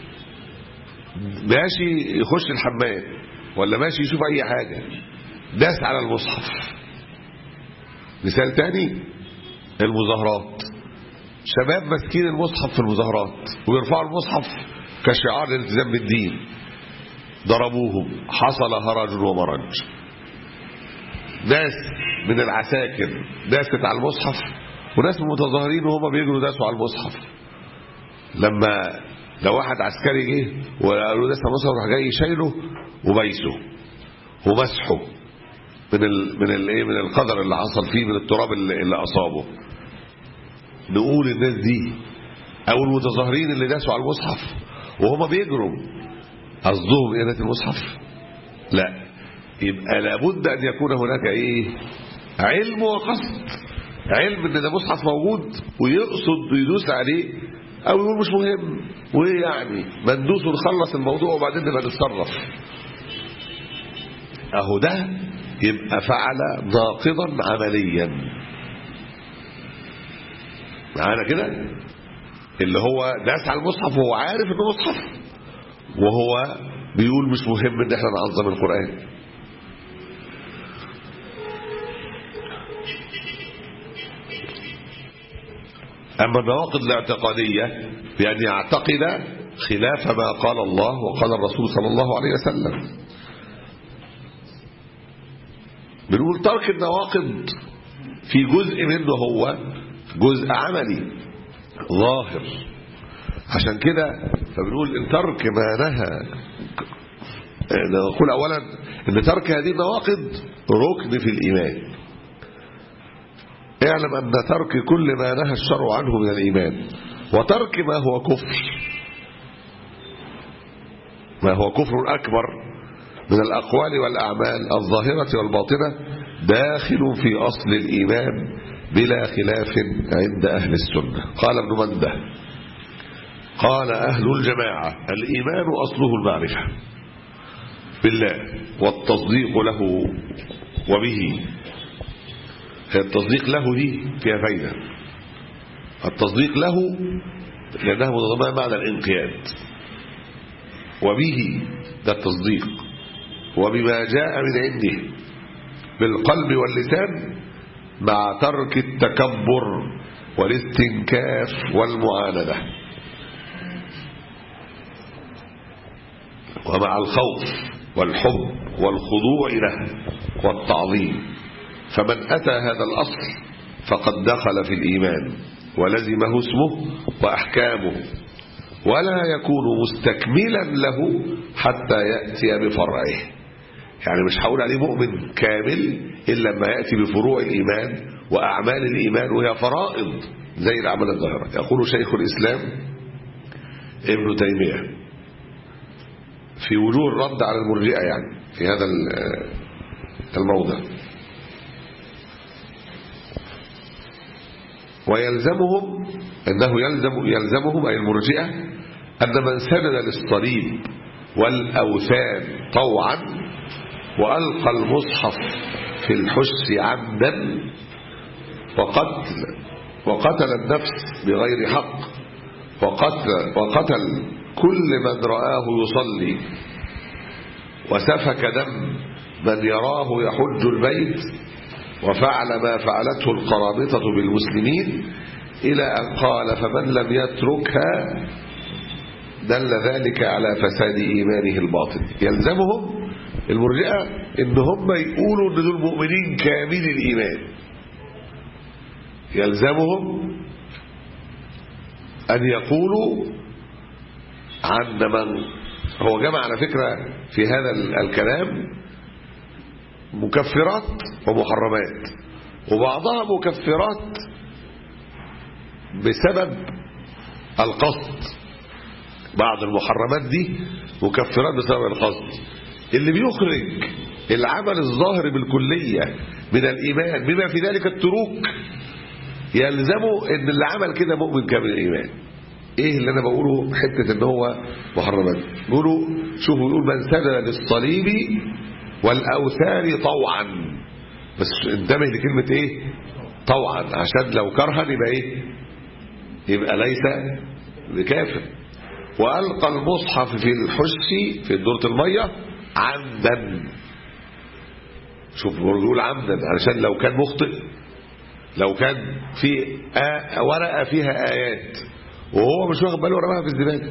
ماشي يخش الحمام ولا ماشي يشوف اي حاجه داس على المصحف مثال تاني المظاهرات شباب ماسكين المصحف في المظاهرات ويرفعوا المصحف كشعار الالتزام بالدين ضربوهم حصل هرج ومرج ناس من العساكر داست على المصحف وناس من المتظاهرين وهم بيجروا داسوا على المصحف لما لو واحد عسكري جه وقالوا داس على المصحف راح جاي شايله وبايسه ومسحه من ال من الايه من القدر اللي حصل فيه من التراب اللي, اللي اصابه نقول الناس دي او المتظاهرين اللي داسوا على المصحف وهم بيجروا قصدهم ايه ناس المصحف لا يبقى لابد ان يكون هناك ايه علم وقصد علم ان ده مصحف موجود ويقصد ويدوس عليه او يقول مش مهم وايه يعني ما ندوس ونخلص الموضوع وبعدين نبقى نتصرف اهو ده يبقى فعل ناقضا عمليا معانا كده اللي هو داس على المصحف وهو عارف انه مصحف وهو بيقول مش مهم ان احنا نعظم القرآن أما النواقض الاعتقادية بأن يعتقد خلاف ما قال الله وقال الرسول صلى الله عليه وسلم بنقول ترك النواقض في جزء منه هو جزء عملي ظاهر عشان كده فبنقول ان ترك ما نهى نقول اولا ان ترك هذه النواقض ركن في الايمان اعلم ان ترك كل ما نهى الشرع عنه من الايمان وترك ما هو كفر ما هو كفر اكبر من الاقوال والاعمال الظاهره والباطنه داخل في اصل الايمان بلا خلاف عند اهل السنه قال ابن منده قال اهل الجماعه الايمان اصله المعرفه بالله والتصديق له وبه هي التصديق له دي فيها فايدة التصديق له لأنه متضمن معنى الانقياد وبه ده التصديق وبما جاء من عنده بالقلب واللسان مع ترك التكبر والاستنكاف والمعاندة ومع الخوف والحب والخضوع له والتعظيم فمن أتى هذا الأصل فقد دخل في الإيمان ولزمه اسمه وأحكامه ولا يكون مستكملا له حتى يأتي بفرعه يعني مش هقول عليه مؤمن كامل إلا لما يأتي بفروع الإيمان وأعمال الإيمان وهي فرائض زي الأعمال الظاهرة يقول شيخ الإسلام ابن تيمية في وجوه الرد على المرجئة يعني في هذا الموضع ويلزمهم أنه يلزم يلزمهم أي المرجئة أن من سجد للصليب والأوثان طوعا وألقى المصحف في الحس عمدا وقتل وقتل النفس بغير حق وقتل, وقتل كل من رآه يصلي وسفك دم من يراه يحج البيت وفعل ما فعلته القرامطة بالمسلمين إلى أن قال فمن لم يتركها دل ذلك على فساد إيمانه الباطن يلزمهم المرجئة إن هم يقولوا إن دول مؤمنين كامل الإيمان يلزمهم أن يقولوا عن من هو جمع على فكرة في هذا الكلام مكفرات ومحرمات وبعضها مكفرات بسبب القصد بعض المحرمات دي مكفرات بسبب القصد اللي بيخرج العمل الظاهر بالكلية من الإيمان بما في ذلك التروك يلزمه ان اللي عمل كده مؤمن كامل الإيمان ايه اللي انا بقوله حتة ان هو محرمات بيقولوا شوفوا يقول من سجد للصليب والأوثان طوعا بس انتبه لكلمة ايه طوعا عشان لو كرها يبقى ايه يبقى ليس بكافر وألقى المصحف في الحس في دورة المية عمدا شوف بيقول عمدا علشان لو كان مخطئ لو كان في آه ورقة فيها آيات وهو مش واخد باله ورماها في الزبالة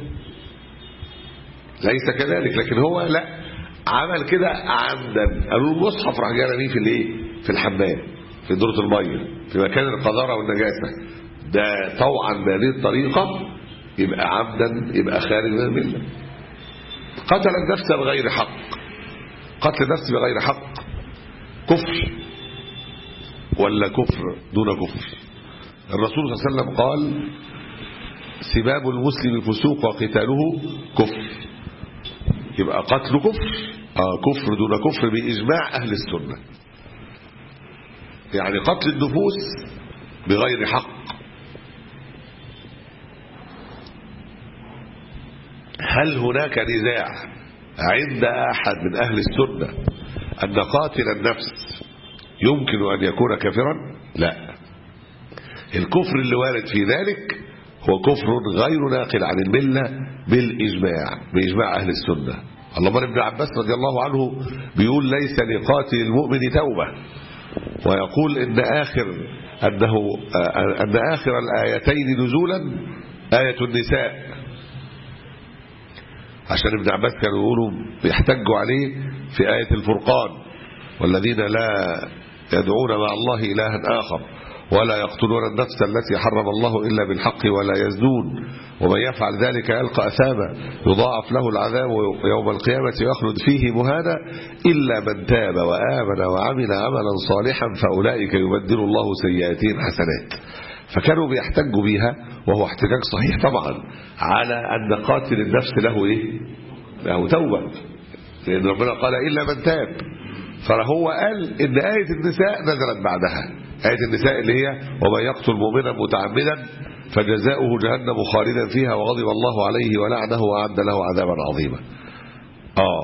ليس كذلك لكن هو لا عمل كده عمدا قالوا المصحف راح جاي رميه في الايه في الحمام في دورة المية في مكان القذارة والنجاسة ده طوعا بهذه الطريقة يبقى عمدا يبقى خارج من المله قتل النفس بغير حق قتل النفس بغير حق كفر ولا كفر دون كفر الرسول صلى الله عليه وسلم قال سباب المسلم فسوق وقتاله كفر يبقى قتل كفر آه كفر دون كفر بإجماع أهل السنة يعني قتل النفوس بغير حق هل هناك نزاع عند أحد من أهل السنة أن قاتل النفس يمكن أن يكون كافرا لا الكفر اللي وارد في ذلك هو كفر غير ناقل عن الملة بالإجماع بإجماع أهل السنة الله ابن عباس رضي الله عنه بيقول ليس لقاتل المؤمن توبة ويقول إن آخر أنه أن آخر الآيتين نزولا آية النساء عشان ابن عباس كانوا يقولوا بيحتجوا عليه في آية الفرقان والذين لا يدعون مع الله إلها آخر ولا يقتلون النفس التي حرم الله إلا بالحق ولا يزنون ومن يفعل ذلك يلقى أثاما يضاعف له العذاب يوم القيامة ويخلد فيه مهانا إلا من تاب وآمن وعمل عملا صالحا فأولئك يبدل الله سيئاتهم حسنات فكانوا بيحتجوا بيها وهو احتجاج صحيح طبعا على أن قاتل النفس له إيه له توبة لأن ربنا قال إلا من تاب فهو قال إن آية النساء نزلت بعدها آية النساء اللي هي ومن يقتل مؤمنا متعمدا فجزاؤه جهنم خالدا فيها وغضب الله عليه ولعنه وأعد له عذابا عظيما آه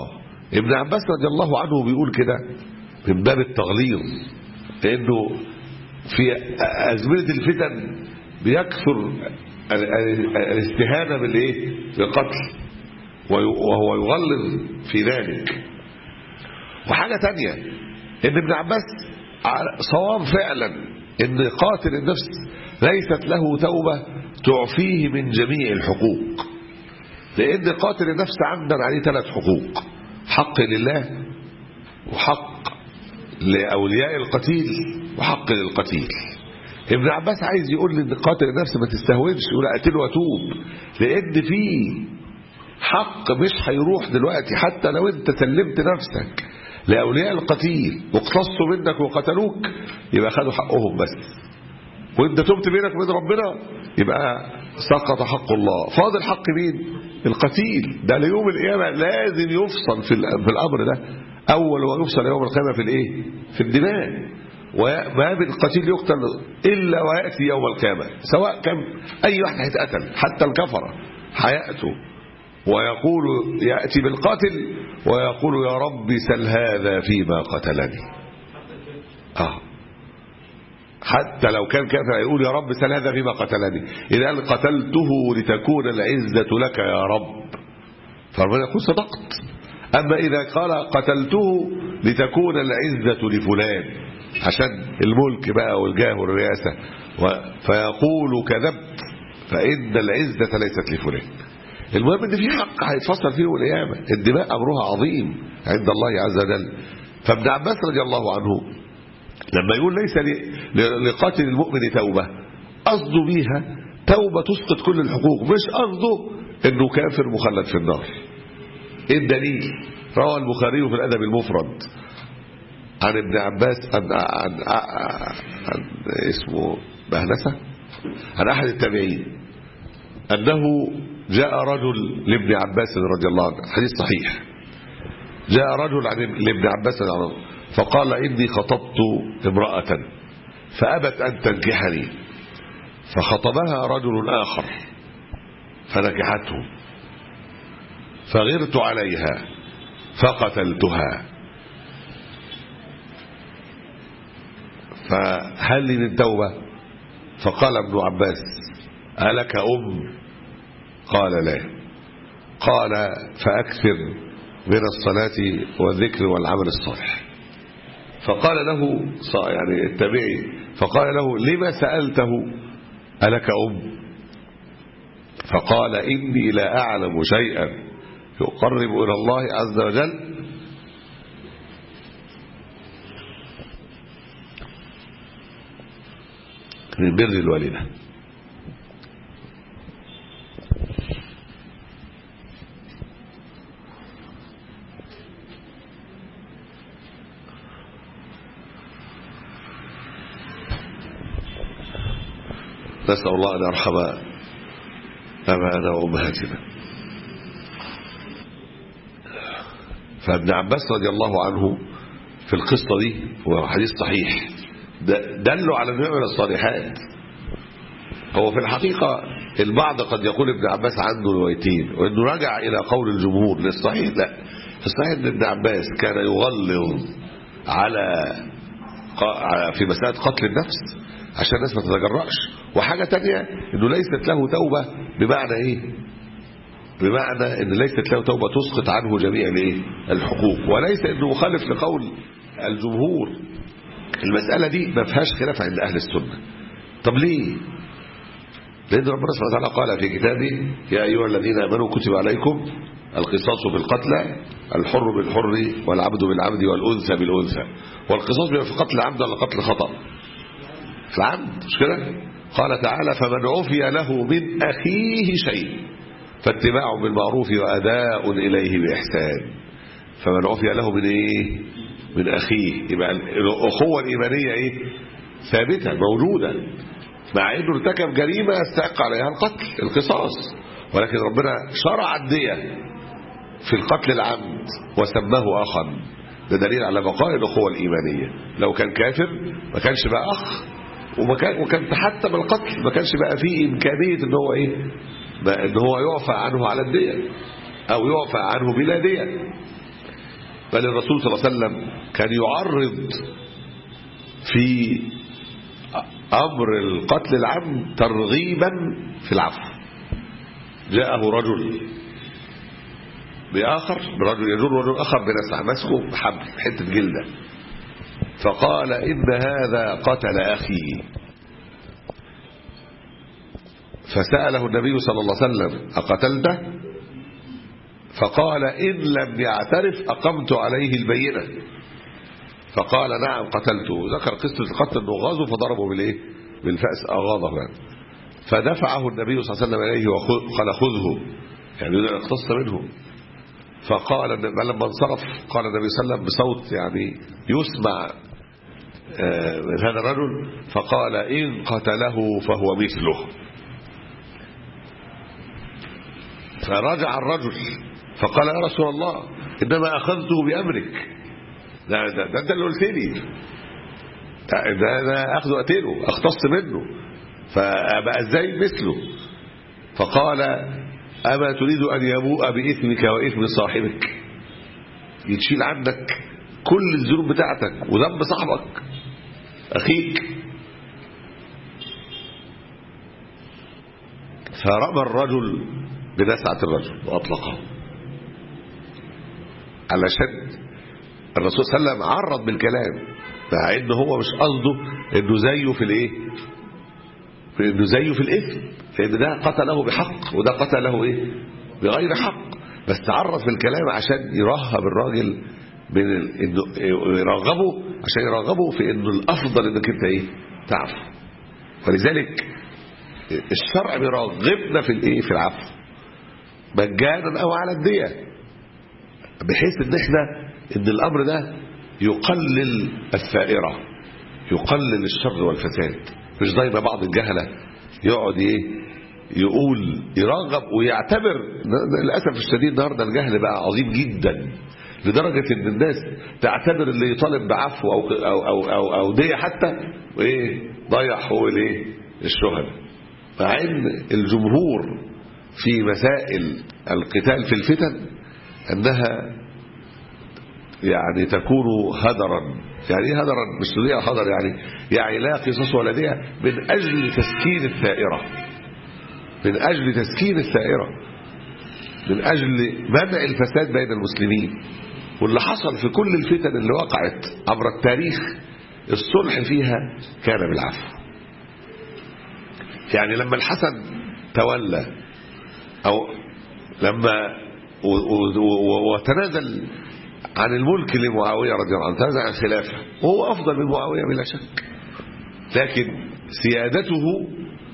ابن عباس رضي الله عنه بيقول كده من باب التغليظ لأنه في أزمنة الفتن بيكثر ال- ال- الاستهانة بالإيه؟ بالقتل وي- وهو يغلظ في ذلك وحاجة تانية ان ابن عباس ع- صواب فعلا ان قاتل النفس ليست له توبة تعفيه من جميع الحقوق لان قاتل النفس عمدا عليه ثلاث حقوق حق لله وحق لأولياء القتيل وحق للقتيل ابن عباس عايز يقول ان قاتل النفس ما تستهونش يقول اقتله واتوب لان في حق مش هيروح دلوقتي حتى لو انت سلمت نفسك لأولياء القتيل واقتصوا منك وقتلوك يبقى خدوا حقهم بس وانت تبت بينك وبين ربنا يبقى سقط حق الله فاضل حق مين القتيل ده ليوم القيامة لازم يفصل في ال- في الأمر ده أول ما يفصل يوم القيامة في الإيه في الدماء وما من قتيل يقتل إلا ويأتي يوم القيامة سواء كان أي واحد هيتقتل حتى الكفرة هيأتوا ويقول يأتي بالقاتل ويقول يا رب سل هذا فيما قتلني آه حتى لو كان كافر يقول يا رب سل هذا فيما قتلني إذا قال قتلته لتكون العزة لك يا رب فربنا يقول صدقت أما إذا قال قتلته لتكون العزة لفلان عشان الملك بقى والجاه والرئاسة و- فيقول كذبت فإن العزة ليست لفلان المهم ان في حق هيتفصل فيه يوم القيامه الدماء امرها عظيم عند الله عز وجل فابن عباس رضي الله عنه لما يقول ليس ل- ل- لقاتل المؤمن توبه قصده بيها توبه تسقط كل الحقوق مش قصده انه كافر مخلد في النار ايه الدليل روى البخاري في الادب المفرد عن ابن عباس عن, عن, عن, عن اسمه بهنسه عن احد التابعين أنه جاء رجل لابن عباس رضي الله عنه حديث صحيح جاء رجل عن لابن عباس رضي الله عنه فقال إني خطبت امرأة فأبت أن تنكحني فخطبها رجل آخر فنكحته فغرت عليها فقتلتها فهل لي من توبة فقال ابن عباس ألك أم قال لا قال فأكثر من الصلاة والذكر والعمل الصالح فقال له ص- يعني التابعي فقال له لما سألته ألك أم فقال إني لا أعلم شيئا يقرب إلى الله عز وجل من بر الوالده نسأل الله أن يرحم أبانا وأمهاتنا فابن عباس رضي الله عنه في القصة دي وهو حديث صحيح د- دلوا على انه يعمل الصالحات هو في الحقيقة البعض قد يقول ابن عباس عنده روايتين وانه رجع الى قول الجمهور للصحيح لا الصحيح ان ابن عباس كان يغلظ على ق- في مسألة قتل النفس عشان الناس ما تتجرأش وحاجة تانية انه ليست له توبة بمعنى ايه بمعنى ان ليست له توبة تسقط عنه جميع الايه الحقوق وليس انه مخالف لقول الجمهور المسألة دي ما فيهاش خلاف عند اهل السنة طب ليه لأن ربنا سبحانه وتعالى قال في كتابه يا أيها الذين آمنوا كتب عليكم القصاص بالقتلى الحر بالحر والعبد بالعبد والأنثى بالأنثى والقصاص بيبقى في قتل عمد ولا قتل خطأ في العمد مش كده قال تعالى فمن عفي له من أخيه شيء فاتباع بالمعروف وأداء إليه بإحسان فمن عفي له من إيه من أخيه يبقى الأخوة الإيمانية إيه ثابتة موجودة مع انه ارتكب جريمة استحق عليها القتل القصاص ولكن ربنا شرع الدية في القتل العمد وسماه أخا ده دليل على بقاء الأخوة الإيمانية لو كان كافر ما كانش بقى أخ وما كان وكان تحتم القتل ما كانش بقى فيه إمكانية ان هو إيه ما ان هو يعفى عنه على الدية أو يعفى عنه بلا دية بل الرسول صلى الله عليه وسلم كان يعرض في أمر القتل العام ترغيبا في العفو جاءه رجل بآخر برجل يجر رجل آخر بنسع مسكه بحبل حتة جلدة فقال إن هذا قتل أخي فسأله النبي صلى الله عليه وسلم أقتلته فقال إن لم يعترف أقمت عليه البينة فقال نعم قتلته ذكر قصة القتل أنه غازه فضربه بالإيه بالفأس أغاظه يعني فدفعه النبي صلى الله عليه وسلم إليه وقال خذه يعني يريد أن يقتص منه فقال لما انصرف قال النبي صلى الله عليه وسلم بصوت يعني يسمع من هذا الرجل فقال إن قتله فهو مثله فرجع الرجل فقال يا رسول الله إنما أخذته بأمرك ده ده ده, ده اللي قلت لي ده, ده, ده أخذه أقتله أختص منه فأبقى إزاي مثله فقال أما تريد أن يبوء بإثمك وإثم صاحبك يتشيل عنك كل الذنوب بتاعتك وذنب صاحبك أخيك فرمى الرجل بنسعة الرجل وأطلقه علشان الرسول صلى الله عليه وسلم عرض بالكلام مع ان هو مش قصده انه زيه في الايه في انه زيه في الاثم لان ده قتله بحق وده قتله ايه بغير حق بس عرض في الكلام عشان يرهب الراجل من ال... انه يرغبه عشان يرغبه في انه الافضل انك انت ايه تعفو ولذلك الشرع بيرغبنا في الايه في العفو مجانا او على الديه بحيث ان احنا ان الامر ده يقلل الثائره يقلل الشر والفساد مش زي ما بعض الجهله يقعد ايه يقول يرغب ويعتبر للاسف الشديد النهارده الجهل بقى عظيم جدا لدرجه ان الناس تعتبر اللي يطالب بعفو او او او او, أو ديه حتى وايه ضيع حقوق الايه الشهداء مع ان الجمهور في مسائل القتال في الفتن انها يعني تكون هدرا يعني ايه هدرا مش تضيع هدر يعني يعني لا قصص ولا دية من اجل تسكين الثائرة من اجل تسكين الثائرة من اجل منع الفساد بين المسلمين واللي حصل في كل الفتن اللي وقعت عبر التاريخ الصلح فيها كان بالعفو يعني لما الحسن تولى او لما وتنازل عن الملك لمعاوية رضي الله عنه تنازل عن الخلافة وهو أفضل من معاوية بلا شك لكن سيادته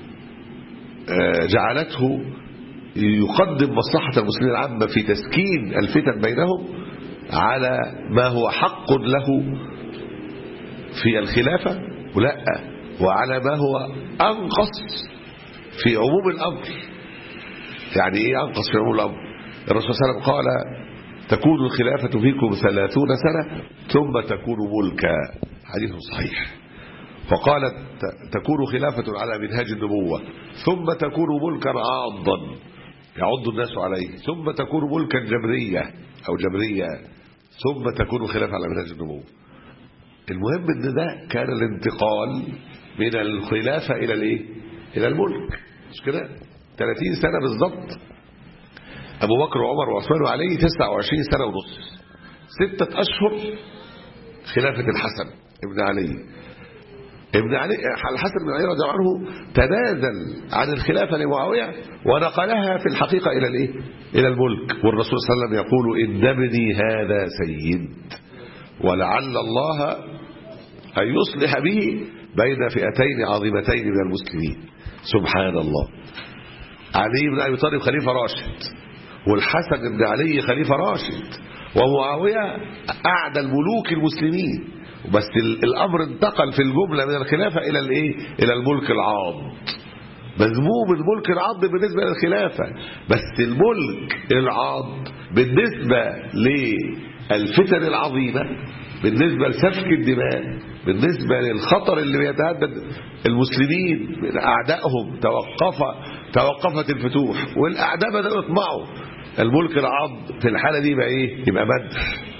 جعلته يقدم مصلحة المسلمين العامة في تسكين الفتن بينهم على ما هو حق له في الخلافة ولا وعلى ما هو أنقص في عموم الأمر يعني إيه أنقص في عموم الأمر الرسول صلى الله عليه وسلم قال تكون الخلافة فيكم ثلاثون سنة ثم تكون ملكا حديث صحيح وقالت تكون خلافة على منهاج النبوة ثم تكون ملكا عاضا يعض الناس عليه ثم تكون ملكا جبرية أو جبرية ثم تكون خلافة على منهاج النبوة المهم ان ده كان الانتقال من الخلافة الى الايه الى الملك مش كده 30 سنة بالظبط ابو بكر وعمر وعثمان وعلي 29 سنة ونص ستة اشهر خلافة الحسن ابن علي ابن علي الحسن بن علي رضي الله عنه تنازل عن الخلافة لمعاوية ونقلها في الحقيقة إلى الإيه؟ إلى الملك والرسول صلى الله عليه وسلم يقول إن ابني هذا سيد ولعل الله أن يصلح به بين فئتين عظيمتين من المسلمين سبحان الله علي بن أبي طالب خليفة راشد والحسن بن علي خليفة راشد ومعاوية أعدى الملوك المسلمين بس الأمر انتقل في الجملة من الخلافة إلى الإيه؟ إلى الملك العاض مذموم الملك العاض بالنسبة للخلافة بس الملك العاض بالنسبة للفتن العظيمة بالنسبة لسفك الدماء بالنسبة للخطر اللي بيتهدد المسلمين من أعدائهم توقف توقفت الفتوح والأعداء بدأوا يطمعوا الملك العض في الحالة دي يبقى إيه يبقى مدح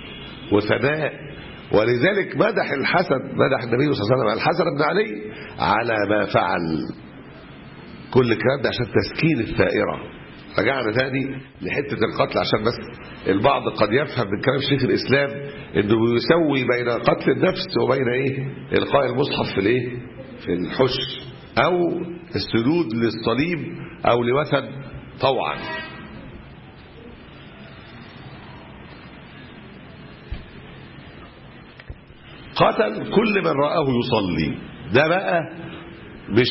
وثناء ولذلك مدح الحسن مدح النبي صلى الله عليه وسلم الحسن بن علي على ما فعل كل الكلام ده عشان تسكين الثائرة رجعنا تاني لحتة القتل عشان بس البعض قد يفهم من كلام شيخ الإسلام انه يسوي بين قتل النفس وبين ايه القاء المصحف في الايه في الحش او السجود للصليب او لوثن طوعا قتل كل من رآه يصلي ده بقى مش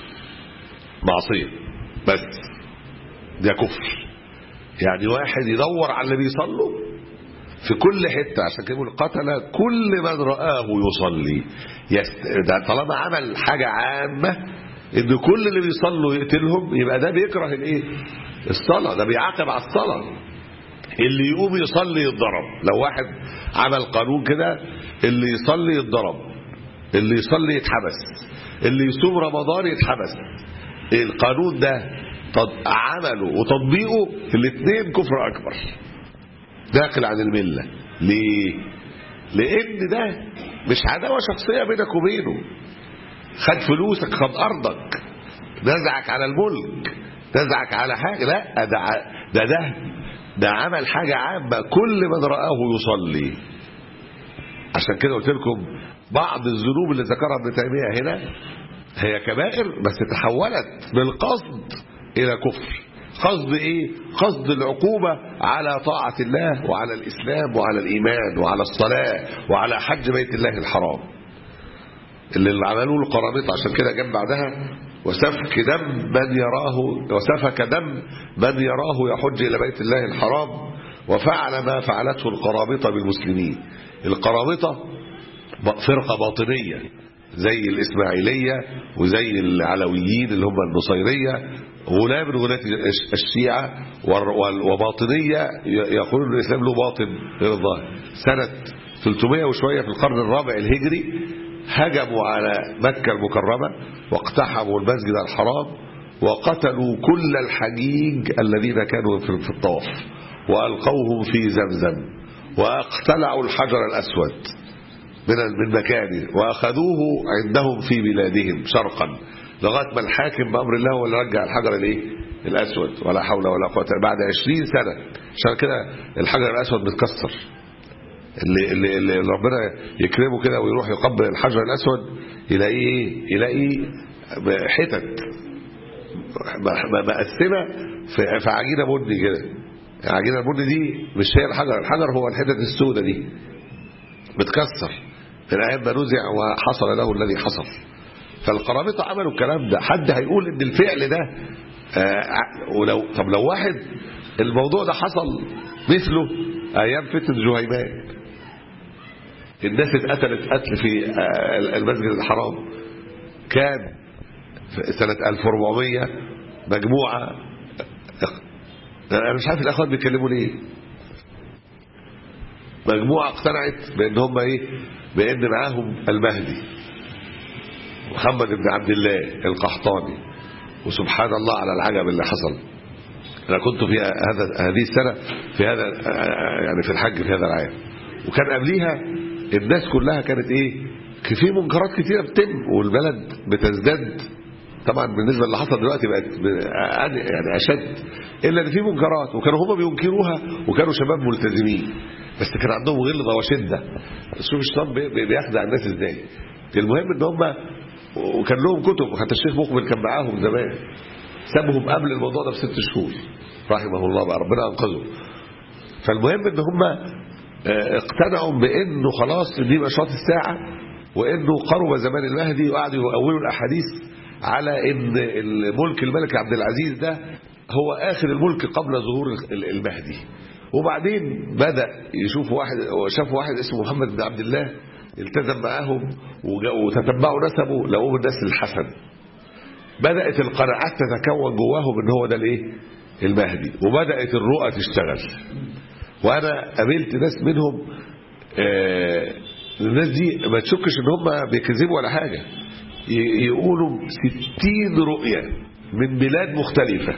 معصية بس ده كفر يعني واحد يدور على اللي بيصلوا في كل حتة عشان كده يقول قتل كل من رآه يصلي يست... ده طالما عمل حاجة عامة ان كل اللي بيصلوا يقتلهم يبقى ده بيكره الايه الصلاة ده بيعاقب على الصلاة اللي يقوم يصلي يتضرب لو واحد عمل قانون كده اللي يصلي يتضرب اللي يصلي يتحبس اللي يصوم رمضان يتحبس القانون ده تط- عمله وتطبيقه الاثنين كفر اكبر داخل عن المله ليه لان ده مش عداوه شخصيه بينك وبينه خد فلوسك خد ارضك نزعك على الملك نزعك على حاجه لا ده ع- ده ده ده عمل حاجه عامه كل من راه يصلي عشان كده قلت لكم بعض الذنوب اللي ذكرها ابن تيميه هنا هي كبائر بس تحولت بالقصد الى كفر قصد ايه قصد العقوبة على طاعة الله وعلى الاسلام وعلى الايمان وعلى الصلاة وعلى حج بيت الله الحرام اللي اللي عملوه القرامطة عشان كده جنب بعدها وسفك دم من يراه وسفك دم من يراه يحج الى بيت الله الحرام وفعل ما فعلته القرامطة بالمسلمين القرامطة فرقة باطنية زي الإسماعيلية وزي العلويين اللي هم النصيرية غلاة من غلاة الشيعة وال- وال- وباطنية ي- يقولون ان الإسلام له باطن غير ظاهر سنة 300 وشوية في القرن الرابع الهجري هجموا على مكة المكرمة واقتحموا المسجد الحرام وقتلوا كل الحجيج الذين كانوا في في الطواف وألقوهم في زمزم واقتلعوا الحجر الأسود من من مكانه واخذوه عندهم في بلادهم شرقا لغايه ما الحاكم بامر الله هو اللي رجع الحجر الايه الاسود ولا حول ولا قوه بعد 20 سنه عشان كده الحجر الاسود متكسر اللي, اللي, اللي ربنا يكرمه كده ويروح يقبل الحجر الاسود يلاقيه ايه يلاقيه حتت م- م- مقسمه في في عجينه بني كده العجينه البني دي مش هي الحجر الحجر هو الحتت السوداء دي متكسر من ايام ما نزع وحصل له الذي حصل فالقرامطه عملوا الكلام ده حد هيقول ان الفعل ده آه ولو طب لو واحد الموضوع ده حصل مثله ايام فتنه جهيمان الناس اتقتلت قتل في آه المسجد الحرام كان في سنه 1400 مجموعه انا مش عارف الاخوات بيتكلموا ليه مجموعة اقتنعت بان هم ايه بان معاهم المهدي محمد بن عبد الله القحطاني وسبحان الله على العجب اللي حصل انا كنت في هذا هذه السنة في هذا يعني في الحج في هذا العام وكان قبليها الناس كلها كانت ايه في منكرات كتيرة بتتم والبلد بتزداد طبعا بالنسبة اللي حصل دلوقتي بقت يعني أشد إلا إن في منكرات وكانوا هم بينكروها وكانوا شباب ملتزمين بس كان عندهم غلظة وشدة شوف الشيطان بي- بي- بيخدع الناس إزاي المهم إن هم وكان لهم كتب حتى الشيخ مقبل كان معاهم زمان سابهم قبل الموضوع ده بست شهور رحمه الله بقى ربنا أنقذه فالمهم إن هم آه، اقتنعوا بأنه خلاص دي مشاط الساعة وأنه قرب زمان المهدي وقعدوا يؤولوا الأحاديث على ان الملك الملك عبد العزيز ده هو اخر الملك قبل ظهور المهدي وبعدين بدا يشوف واحد شاف واحد اسمه محمد بن عبد الله التزم معاهم وجا- وتتبعوا نسبه لقوه من النسل الحسن بدات القناعات تتكون جواهم ان هو ده الايه المهدي وبدات الرؤى تشتغل وانا قابلت ناس منهم آه، الناس دي ما تشكش ان هم بيكذبوا ولا حاجه ي- يقولوا ستين رؤية من بلاد مختلفة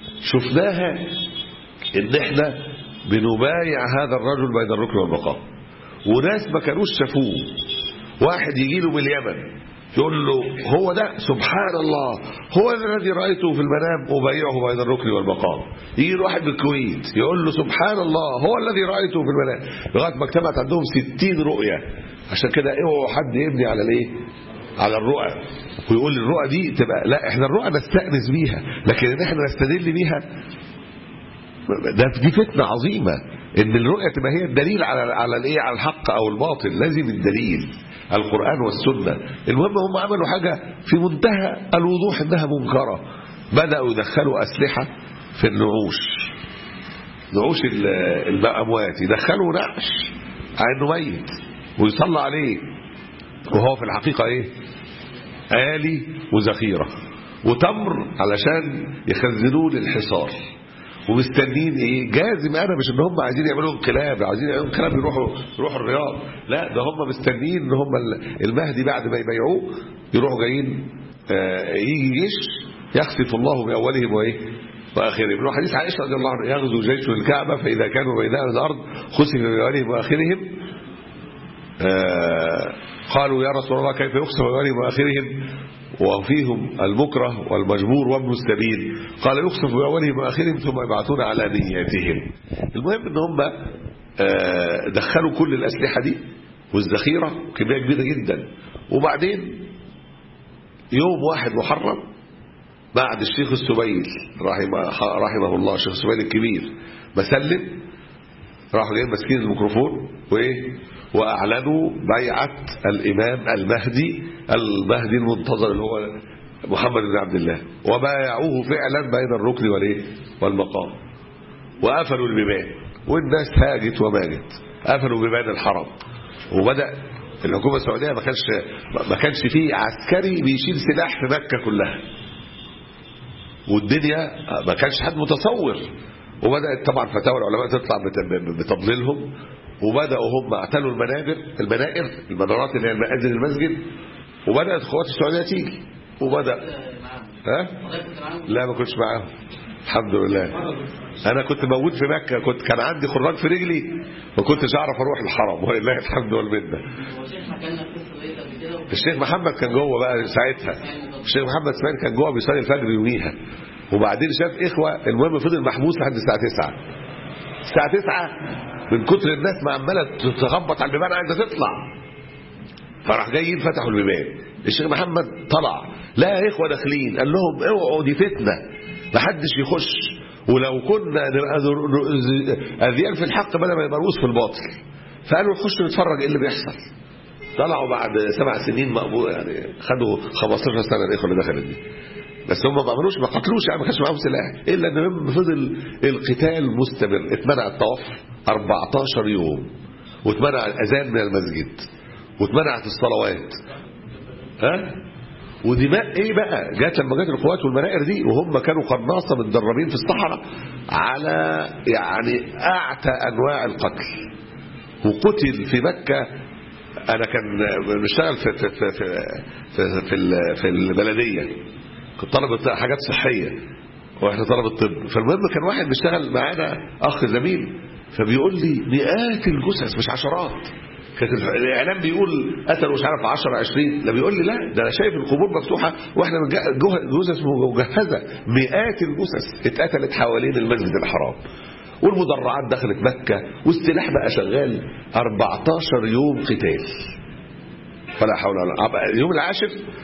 شفناها ان احنا بنبايع هذا الرجل بين الركن والمقام وناس ما كانوش شافوه واحد يجي له من اليمن يقول له هو ده سبحان الله هو الذي رأيته في المنام أبايعه بين الركن والمقام يجي له واحد من الكويت يقول له سبحان الله هو الذي رأيته في المنام لغاية ما اجتمعت عندهم ستين رؤية عشان كده اوعوا حد يبني على الايه على الرؤى ويقول الرؤى دي تبقى لا احنا الرؤى نستأنس بيها لكن ان احنا نستدل بيها ده دي فتنة عظيمة ان الرؤية تبقى هي الدليل على على الايه على الحق او الباطل لازم الدليل القرآن والسنة المهم هم عملوا حاجة في منتهى الوضوح انها منكرة بدأوا يدخلوا أسلحة في النعوش نعوش ال- الأموات يدخلوا نعش على انه ميت ويصلى عليه وهو في الحقيقة ايه آلي وذخيرة وتمر علشان يخزنوه للحصار ومستنين ايه جازم انا مش ان هم عايزين يعملوا انقلاب عايزين يعملوا انقلاب يروحوا يروحوا الرياض لا ده هم مستنيين ان هم ال- المهدي بعد ما يبيعوه يروحوا جايين آه، يجي جيش يخسف الله باولهم وايه واخرهم من حديث عائشه رضي الله عنها يغزو جيش الكعبه فاذا كانوا بين أهل الارض خسف باولهم واخرهم آه، قالوا يا رسول الله كيف يخسف بأولهم وآخرهم وفيهم المكره والمجبور وابن السبيل قال يخسف بأولهم وآخرهم ثم يبعثون على نياتهم المهم ان هم آه، دخلوا كل الأسلحة دي والذخيرة كمية كبيرة جدا وبعدين يوم واحد محرم بعد الشيخ السبيل رحمه, رحمه الله الشيخ السبيل الكبير مسلم راحوا جايين ماسكين الميكروفون وايه واعلنوا بيعه الامام المهدي المهدي المنتظر اللي هو محمد بن عبد الله وبايعوه فعلا بين الركن والايه والمقام وقفلوا البيبان والناس هاجت وماجت قفلوا بيبان الحرم وبدا الحكومه السعوديه ما كانش ما كانش فيه عسكري بيشيل سلاح في مكه كلها والدنيا ما كانش حد متصور وبدأت طبعا فتاوى العلماء تطلع بت- بتضليلهم وبدأوا هم اعتلوا المنابر المنائر المنارات اللي هي المآذن المسجد وبدأت قوات السعودية تيجي وبدأ ها؟ لا ما كنتش معاهم الحمد لله انا كنت موجود في مكة كنت كان عندي خراج في رجلي ما كنتش اعرف اروح الحرم ولله الحمد والمنه هو شيخ حكى لنا قصه ديت قبل كده الشيخ محمد كان جوه بقى ساعتها الشيخ محمد اسماعيل كان جوه بيصلي الفجر يوميها وبعدين شاف اخوه المهم فضل محبوس لحد الساعه 9 الساعه 9 من كتر الناس ما عماله تخبط على البيبان عايزه تطلع فراح جايين فتحوا البيبان الشيخ محمد طلع لا اخوه داخلين قال لهم اوعوا دي فتنه ما حدش يخش ولو كنا نبقى ذر- اذيال في الحق بدل ما يبقى رؤوس في الباطل فقالوا نخش نتفرج ايه اللي بيحصل طلعوا بعد سبع سنين مقبول يعني خدوا 15 سنه الاخوه اللي دخلت دي بس هم ما عملوش ما قتلوش يعني ما كانش معاهم سلاح الا ان هم فضل القتال مستمر اتمنع الطواف 14 يوم واتمنع الاذان من المسجد واتمنعت الصلوات ها ودماء ايه بقى جت لما جت القوات والمنائر دي وهم كانوا قناصه متدربين في الصحراء على يعني اعتى انواع القتل وقتل في مكه انا كان بشتغل في في في في, في, في, ال- في البلديه كنت طلبة حاجات صحيه واحنا طلبة طب فالمهم كان واحد بيشتغل معانا اخ زميل فبيقول لي مئات الجثث مش عشرات كانت الح- الاعلام بيقول قتلوا مش عارف 10 20 ده بيقول لي لا ده انا شايف القبور مفتوحه واحنا مج- جه- جثث مجهزه مئات الجثث اتقتلت حوالين المسجد الحرام والمدرعات دخلت مكة والسلاح بقى شغال 14 يوم قتال فلا حول ولا قوة اليوم العاشر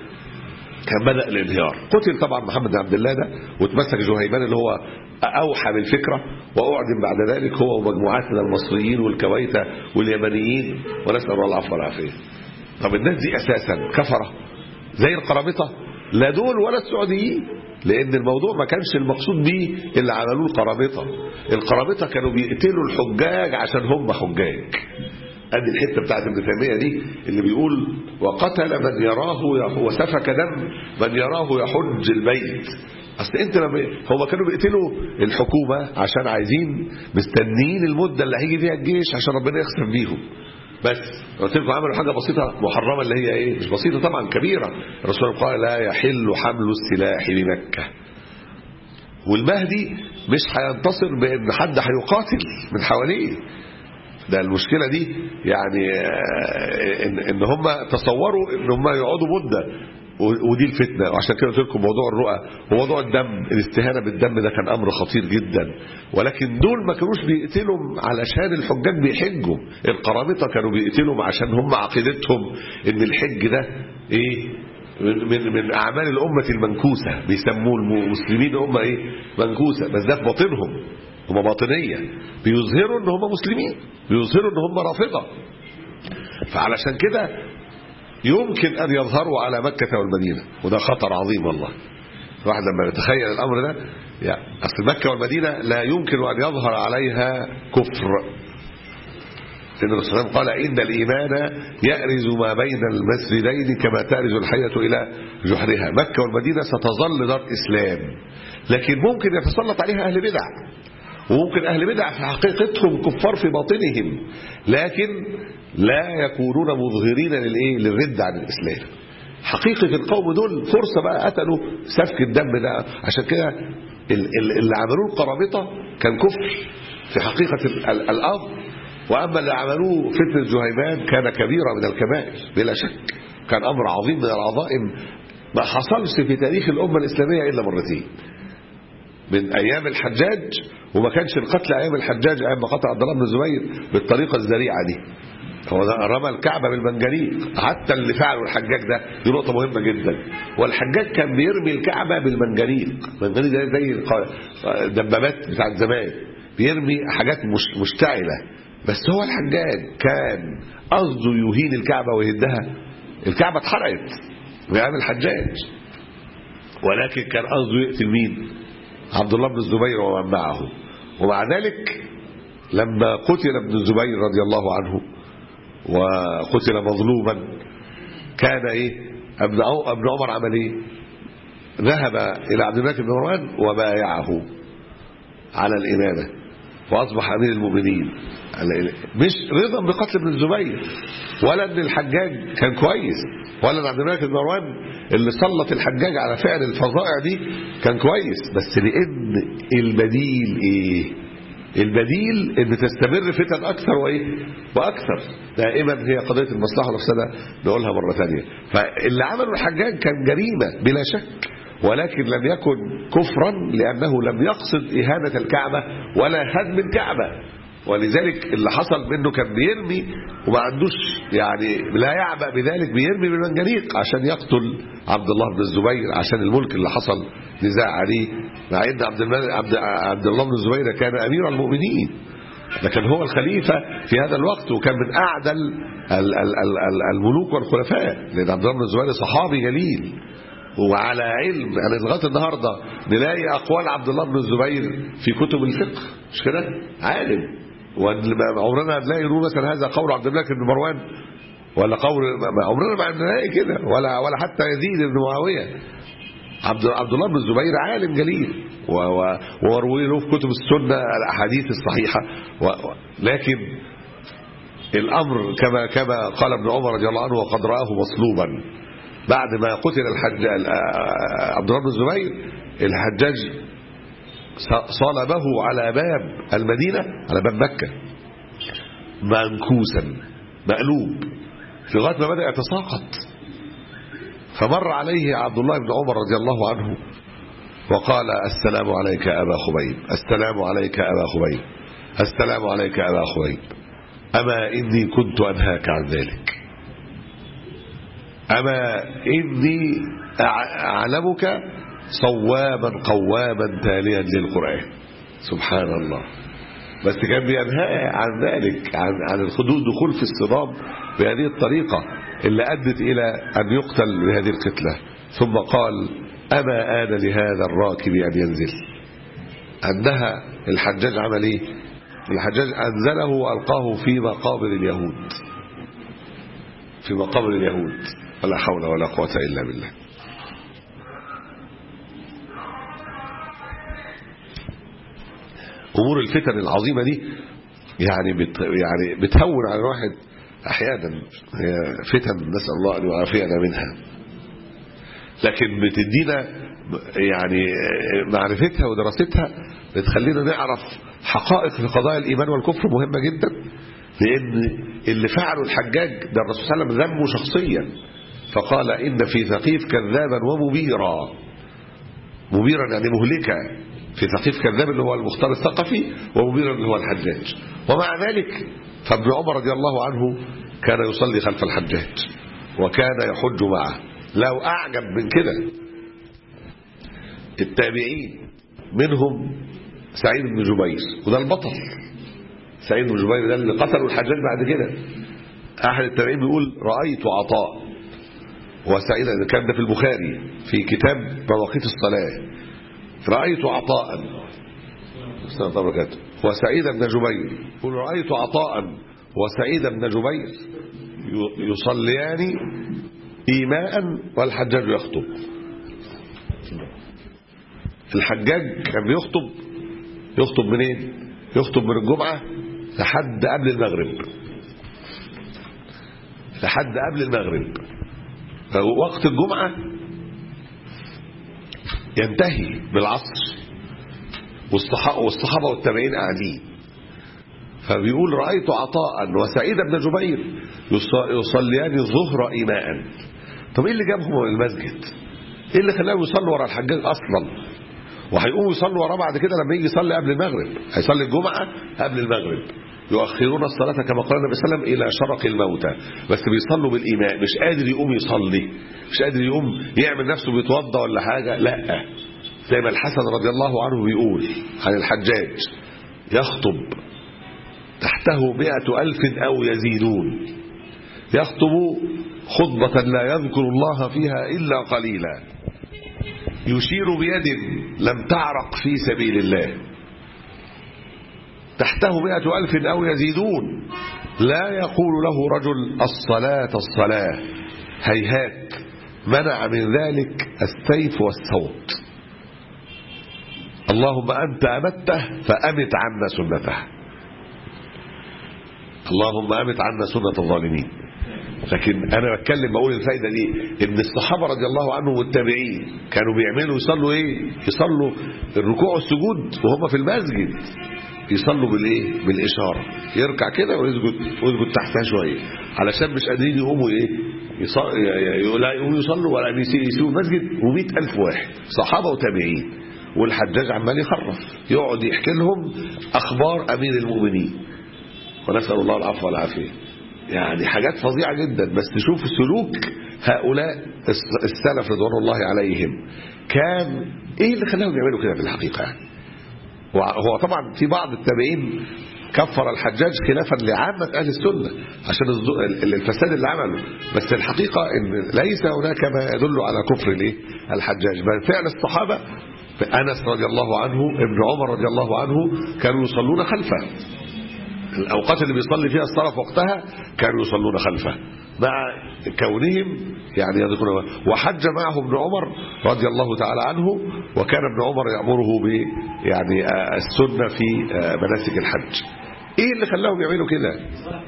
كان بدأ الانهيار قتل طبعا محمد بن عبد الله ده واتمسك جهيمان اللي هو أوحى بالفكرة وأعدم بعد ذلك هو ومجموعات من المصريين والكويتة واليمنيين ونسأل الله العفو والعافية طب الناس دي أساسا كفرة زي القرامطة لا دول ولا السعوديين لأن الموضوع ما كانش المقصود بيه اللي عملوه القرامطة القرامطة كانوا بيقتلوا الحجاج عشان هم حجاج ادي الحته بتاعت ابن تيميه دي اللي بيقول وقتل من يراه يح- وسفك دم من يراه يحج البيت اصل انت لما هم كانوا بيقتلوا الحكومه عشان عايزين مستنيين المده اللي هيجي فيها الجيش عشان ربنا يخسف بيهم بس قلت لكم عملوا حاجه بسيطه محرمه اللي هي ايه مش بسيطه طبعا كبيره الرسول قال لا يحل حمل السلاح بمكه والمهدي مش هينتصر بان حد هيقاتل من حواليه ده المشكلة دي يعني آه، إن, إن هم تصوروا إن هم يقعدوا مدة و- ودي الفتنة وعشان كده قلت لكم موضوع الرؤى وموضوع الدم الاستهانة بالدم ده كان أمر خطير جدا ولكن دول ما كانوش بيقتلوا علشان الحجاج بيحجوا القرامطة كانوا بيقتلوا عشان هم عقيدتهم إن الحج ده إيه من من من اعمال الامه المنكوسه بيسموه المسلمين هم ايه منكوسه بس ده في باطنهم هم باطنيه بيظهروا ان هم مسلمين بيظهروا ان هم رافضه فعلشان كده يمكن ان يظهروا على مكه والمدينه وده خطر عظيم والله الواحد لما يتخيل الامر ده يعني اصل مكه والمدينه لا يمكن ان يظهر عليها كفر لأن الرسول صلى الله عليه وسلم قال إن الإيمان يأرز ما بين المسجدين كما تأرز الحية إلى جحرها مكة والمدينة ستظل دار إسلام لكن ممكن يتسلط عليها أهل بدع وممكن أهل بدع في حقيقتهم كفار في باطنهم لكن لا يكونون مظهرين للإيه للرد عن الإسلام حقيقة القوم دول فرصة بقى قتلوا سفك الدم ده عشان كده ال- ال- اللي عملوه القرامطة كان كفر في حقيقة ال- ال- الأمر وأما اللي عملوه فتنة زهيمان كان كبيرة من الكبائر بلا شك كان أمر عظيم من العظائم ما حصلش في تاريخ الأمة الإسلامية إلا مرتين من أيام الحجاج وما كانش القتل أيام الحجاج أيام ما قتل عبد الله بن الزبير بالطريقة الذريعة دي هو ده رمى الكعبة بالمنجنيق حتى اللي فعله الحجاج ده دي نقطة مهمة جدا والحجاج كان بيرمي الكعبة بالمنجنيق المنجنيق ده زي الق- الدبابات بتاعت زمان بيرمي حاجات مش مشتعلة بس هو الحجاج كان قصده يهين الكعبة ويهدها الكعبة اتحرقت بأيام الحجاج ولكن كان قصده يقتل مين عبد الله بن الزبير ومن معه ومع ذلك لما قتل ابن الزبير رضي الله عنه وقتل مظلوما كان ايه ابن عو- ابن عمر عمل ايه ذهب الى عبد الملك بن مروان وبايعه على الامامه واصبح امير المؤمنين على- مش رضا بقتل ابن الزبير ولا ان الحجاج كان كويس ولا ان عبد الملك بن مروان اللي سلط الحجاج على فعل الفظائع دي كان كويس بس لان البديل ايه البديل ان تستمر فتن اكثر وايه واكثر دائما هي قضيه المصلحه والمفسده نقولها مره ثانيه فاللي عمله الحجاج كان جريمه بلا شك ولكن لم يكن كفرا لانه لم يقصد اهانه الكعبه ولا هدم الكعبه ولذلك اللي حصل منه كان بيرمي وما عندوش يعني لا يعبأ بذلك بيرمي بالمنجنيق عشان يقتل عبد الله بن الزبير عشان الملك اللي حصل نزاع عليه مع ان عبد الملك عبد, عبد الله بن الزبير كان امير المؤمنين لكن هو الخليفة في هذا الوقت وكان من أعدل ال- ال- ال- ال- الملوك والخلفاء لأن عبد الله بن الزبير صحابي جليل وعلى علم يعني لغايه النهارده نلاقي اقوال عبد الله بن الزبير في كتب الفقه مش كده؟ عالم وعمرنا نلاقي نقول مثلا هذا قول عبد الملك بن مروان ولا قول ما- عمرنا ما نلاقي كده ولا ولا حتى يزيد بن معاويه عبد عبد الله بن الزبير عالم جليل و- و- وروي له في كتب السنه الاحاديث الصحيحه و- و- لكن الامر كما كما قال ابن عمر رضي الله عنه وقد راه مصلوبا بعد ما قتل الحج عبد الله بن الزبير الحجاج صلبه على باب المدينة على باب مكة منكوسا مقلوب لغاية ما بدأ يتساقط فمر عليه عبد الله بن عمر رضي الله عنه وقال السلام عليك أبا خبيب السلام عليك أبا خبيب السلام عليك أبا خبيب أما إني كنت أنهاك عن ذلك أما إني أع- أعلمك صواما قواما تاليا للقرآن سبحان الله بس كان بينهى عن ذلك عن عن الخدود دخول في الصدام بهذه الطريقة اللي أدت إلى أن يقتل بهذه القتلة ثم قال أما آن لهذا الراكب أن ينزل عندها الحجاج عمل إيه الحجاج أنزله وألقاه في مقابر اليهود في مقابر اليهود ولا حول ولا قوة إلا بالله أمور الفتن العظيمة دي يعني بت يعني بتهون على الواحد أحيانا هي فتن نسأل الله أن يعافينا منها لكن بتدينا يعني معرفتها ودراستها بتخلينا نعرف حقائق في قضايا الإيمان والكفر مهمة جدا لأن اللي فعله الحجاج ده الرسول صلى الله عليه وسلم ذمه شخصيا فقال إن في ثقيف كذابا ومبيرا مبيرا يعني مهلكا في ثقيف كذاب اللي هو المختار الثقفي ومبيرا اللي هو الحجاج ومع ذلك فابن عمر رضي الله عنه كان يصلي خلف الحجاج وكان يحج معه لو أعجب من كده التابعين منهم سعيد بن جبير وده البطل سعيد بن جبير ده اللي قتلوا الحجاج بعد كده أحد التابعين بيقول رأيت عطاء وسعيد كان ده في البخاري في كتاب مواقيت الصلاة رأيت عطاء السلام عليكم وبركاته وسعيد بن جبير يقول رأيت عطاء وسعيد بن جبير يصليان إيماء والحجاج يخطب الحجاج كان بيخطب يخطب منين يخطب من الجمعة لحد قبل المغرب لحد قبل المغرب فوقت الجمعة ينتهي بالعصر والصحابة, والصحابة والتابعين قاعدين فبيقول رأيت عطاء وسعيد بن جبير يصليان الظهر إيماء طب ايه اللي جابهم من المسجد ايه اللي خلاهم يصلوا ورا الحجاج اصلا وهيقوموا يصلوا وراه بعد كده لما يجي يصلي قبل المغرب هيصلي الجمعة قبل المغرب يؤخرون الصلاة كما قال النبي صلى الله عليه وسلم إلى شرق الموتى بس بيصلوا بالإيماء مش قادر يقوم يصلي مش قادر يقوم يعمل نفسه بيتوضى ولا حاجة لا زي ما الحسن رضي الله عنه بيقول عن الحجاج يخطب تحته مئة ألف أو يزيدون يخطب خطبة لا يذكر الله فيها إلا قليلا يشير بيد لم تعرق في سبيل الله تحته مئة ألف أو يزيدون لا يقول له رجل الصلاة الصلاة هيهات منع من ذلك السيف والصوت اللهم أنت أمته فأمت عنا سنته اللهم أمت عنا سنة الظالمين لكن أنا بتكلم بقول الفايدة دي إن الصحابة رضي الله عنهم والتابعين كانوا بيعملوا يصلوا إيه يصلوا الركوع والسجود وهم في المسجد يصلوا بالايه بالاشاره يركع كده ويسجد ويسجد تحتها شويه علشان مش قادرين يقوموا ايه يصلوا لا يقوموا يصلوا ولا يسيبوا المسجد و100000 واحد صحابه وتابعين والحجاج عمال يخرف يقعد يحكي لهم اخبار امير المؤمنين ونسال الله العفو والعافيه يعني حاجات فظيعه جدا بس تشوف سلوك هؤلاء السلف رضوان الله عليهم كان ايه اللي خلاهم يعملوا كده في الحقيقه يعني وهو طبعا في بعض التابعين كفر الحجاج خلافا لعامة أهل السنة عشان الفساد اللي عمله بس الحقيقة ان ليس هناك ما يدل على كفر الايه الحجاج بل فعل الصحابة أنس رضي الله عنه ابن عمر رضي الله عنه كانوا يصلون خلفه الأوقات اللي بيصلي فيها الصلاة في وقتها كانوا يصلون خلفه مع كونهم يعني يذكرون وحج معه ابن عمر رضي الله تعالى عنه وكان ابن عمر يأمره ب يعني السنة في مناسك الحج ايه اللي خلاهم يعملوا كده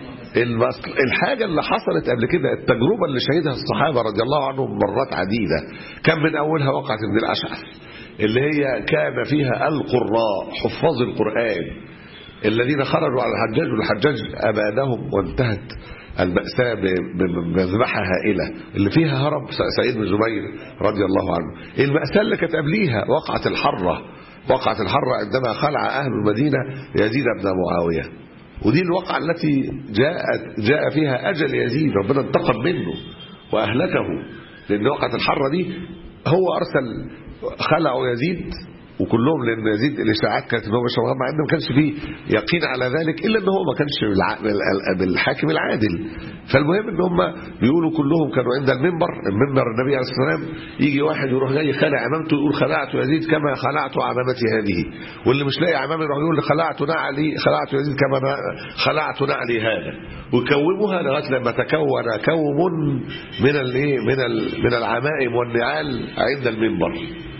الحاجة اللي حصلت قبل كده التجربة اللي شهدها الصحابة رضي الله عنهم مرات عديدة كان من أولها وقعة ابن الأشعث اللي هي كان فيها القراء حفاظ القرآن الذين خرجوا على الحجاج والحجاج أبادهم وانتهت المأساة بمذبحة هائلة اللي فيها هرب سعيد بن جبير رضي الله عنه المأساة اللي كانت قبليها وقعة الحرة وقعة الحرة عندما خلع أهل المدينة يزيد بن معاوية ودي الوقعة التي جاءت جاء فيها أجل يزيد ربنا انتقم منه وأهلكه لأن وقعة الحرة دي هو أرسل خلعوا يزيد وكلهم لان يزيد الاشاعات كانت ان هو بشر مع ان ما كانش فيه يقين على ذلك الا ان هو ما كانش بالحاكم العادل فالمهم ان هم بيقولوا كلهم كانوا عند المنبر المنبر النبي عليه الصلاه والسلام يجي واحد يروح جاي خلع عمامته يقول خلعت يزيد كما خلعت عمامتي هذه واللي مش لاقي عمامه يروح يقول خلعت نعلي خلعت يزيد كما خلعت نعلي هذا ويكوموها لغايه لما تكون كوم من الايه من من العمائم والنعال عند المنبر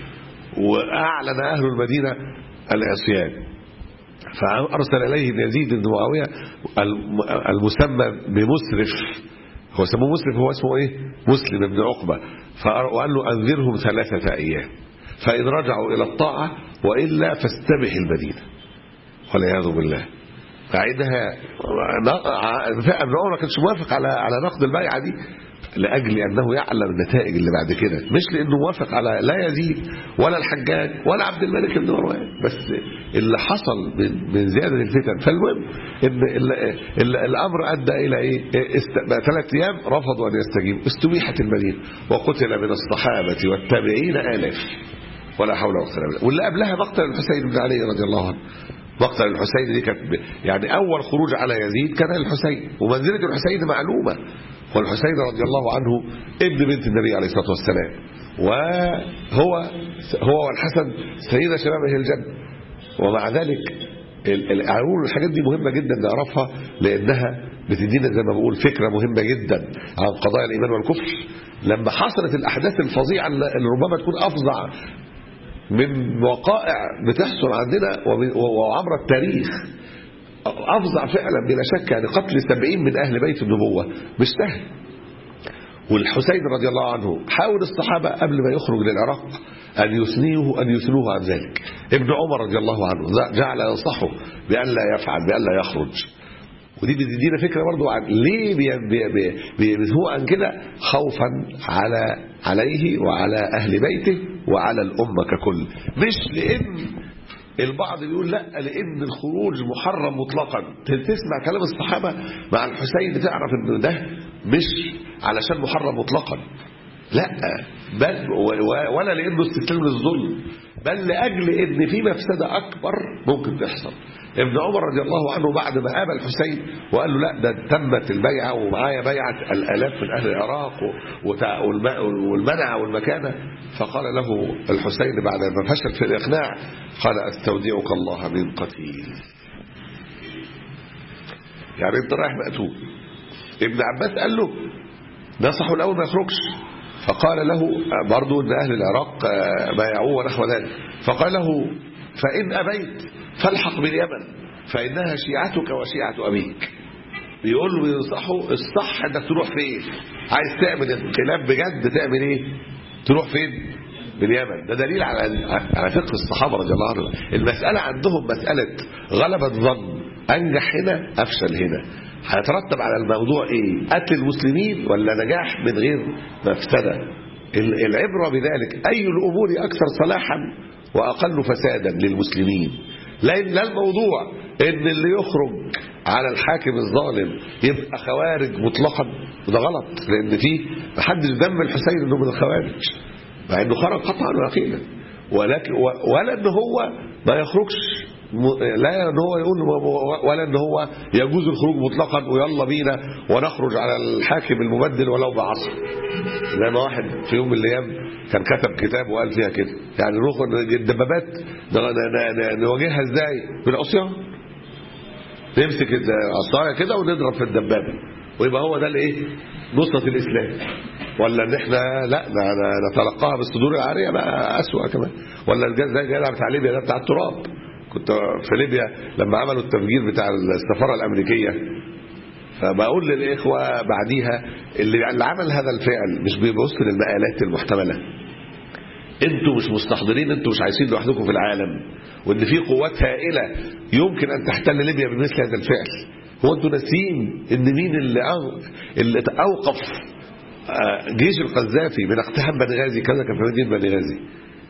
وأعلن أهل المدينة العصيان فأرسل إليه يزيد بن معاوية المسمى بمسرف هو سموه مسرف هو اسمه إيه مسلم بن عقبة وقال له أنذرهم ثلاثة أيام فإن رجعوا إلى الطاعة وإلا فاستبح المدينة والعياذ بالله قاعدها ابن عمر ما كانش موافق على على نقد البيعه دي لاجل انه يعلم النتائج اللي بعد كده مش لانه موافق على لا يزيد ولا الحجاج ولا عبد الملك بن مروان بس اللي حصل من, من زياده الفتن فالمهم ان ال ال الامر ادى الى ايه است... ثلاث ايام رفضوا ان يستجيبوا استبيحت المدينه وقتل من الصحابه والتابعين الاف ولا حول ولا قوه الا بالله واللي قبلها مقتل الحسين بن علي رضي الله عنه مقتل الحسين دي كانت يعني اول خروج على يزيد كان الحسين ومنزله الحسين معلومه والحسين رضي الله عنه ابن بنت النبي عليه الصلاه والسلام وهو هو والحسن سيد شباب اهل الجنه ومع ذلك الأمور الحاجات دي مهمة جدا نعرفها لأنها بتدينا زي ما بقول فكرة مهمة جدا عن قضايا الإيمان والكفر لما حصلت الأحداث الفظيعة اللي ربما تكون أفظع من وقائع بتحصل عندنا وعبر التاريخ أفظع فعلا بلا شك يعني قتل سبعين من أهل بيت النبوة مش سهل والحسين رضي الله عنه حاول الصحابة قبل ما يخرج للعراق أن يثنيه أن يثنوه عن ذلك ابن عمر رضي الله عنه جعل ينصحه بأن لا يفعل بأن لا يخرج ودي بتدينا فكرة برضو عن ليه بينهوا عن كده خوفا على عليه وعلى أهل بيته وعلى الأمة ككل مش لأن البعض بيقول لا لأن الخروج محرم مطلقا تسمع كلام الصحابة مع الحسين تعرف ان ده مش علشان محرم مطلقا لا بل ولا لانه استسلام للظلم بل لاجل ان في مفسده اكبر ممكن تحصل ابن عمر رضي الله عنه بعد ما قابل الحسين وقال له لا ده تمت البيعه ومعايا بيعه الالاف من اهل العراق والمنع والمكانه فقال له الحسين بعد ما فشل في الاقناع قال استودعك الله من قتيل يعني انت رايح مقتول ابن عباس قال له نصحه الاول ما يخرجش فقال له برضو ان اهل العراق بايعوه ونحو ذلك فقال له فان ابيت فالحق باليمن فانها شيعتك وشيعه ابيك بيقول له بينصحه الصح انك تروح فين عايز تعمل انقلاب بجد تعمل ايه تروح فين باليمن ده دليل على على فقه الصحابه رضي الله عنهم المساله عندهم مساله غلبه ظن انجح هنا افشل هنا هيترتب على الموضوع ايه قتل المسلمين ولا نجاح من غير مفسده العبره بذلك اي الامور اكثر صلاحا واقل فسادا للمسلمين لان لا الموضوع ان اللي يخرج على الحاكم الظالم يبقى خوارج مطلقا وده غلط لان فيه محدش ذم الحسين انه من الخوارج مع انه خرج قطعا ويقينا ولكن ولا ان هو ما يخرجش لا ان هو يقول ولا ان هو يجوز الخروج مطلقا ويلا بينا ونخرج على الحاكم المبدل ولو بعصر زي ما واحد في يوم من الايام كان كتب كتاب وقال فيها كده يعني نروح الدبابات نواجهها ازاي بالعصيان نمسك العصايه كده ونضرب في الدبابه ويبقى هو ده الايه نصرة الاسلام ولا ان احنا لا نتلقاها بالصدور العاريه بقى اسوأ كمان ولا زي الجدع بتاع ليبيا ده بتاع التراب كنت في ليبيا لما عملوا التفجير بتاع السفاره الامريكيه فبقول للاخوه بعديها اللي, اللي عمل هذا الفعل مش بيبص للمقالات المحتمله انتوا مش مستحضرين انتوا مش عايشين لوحدكم في العالم وان في قوات هائله يمكن ان تحتل ليبيا بمثل هذا الفعل هو انتوا ناسيين ان مين اللي اللي اوقف جيش القذافي من اقتحام بني غازي كذا كان في مدينه بني غازي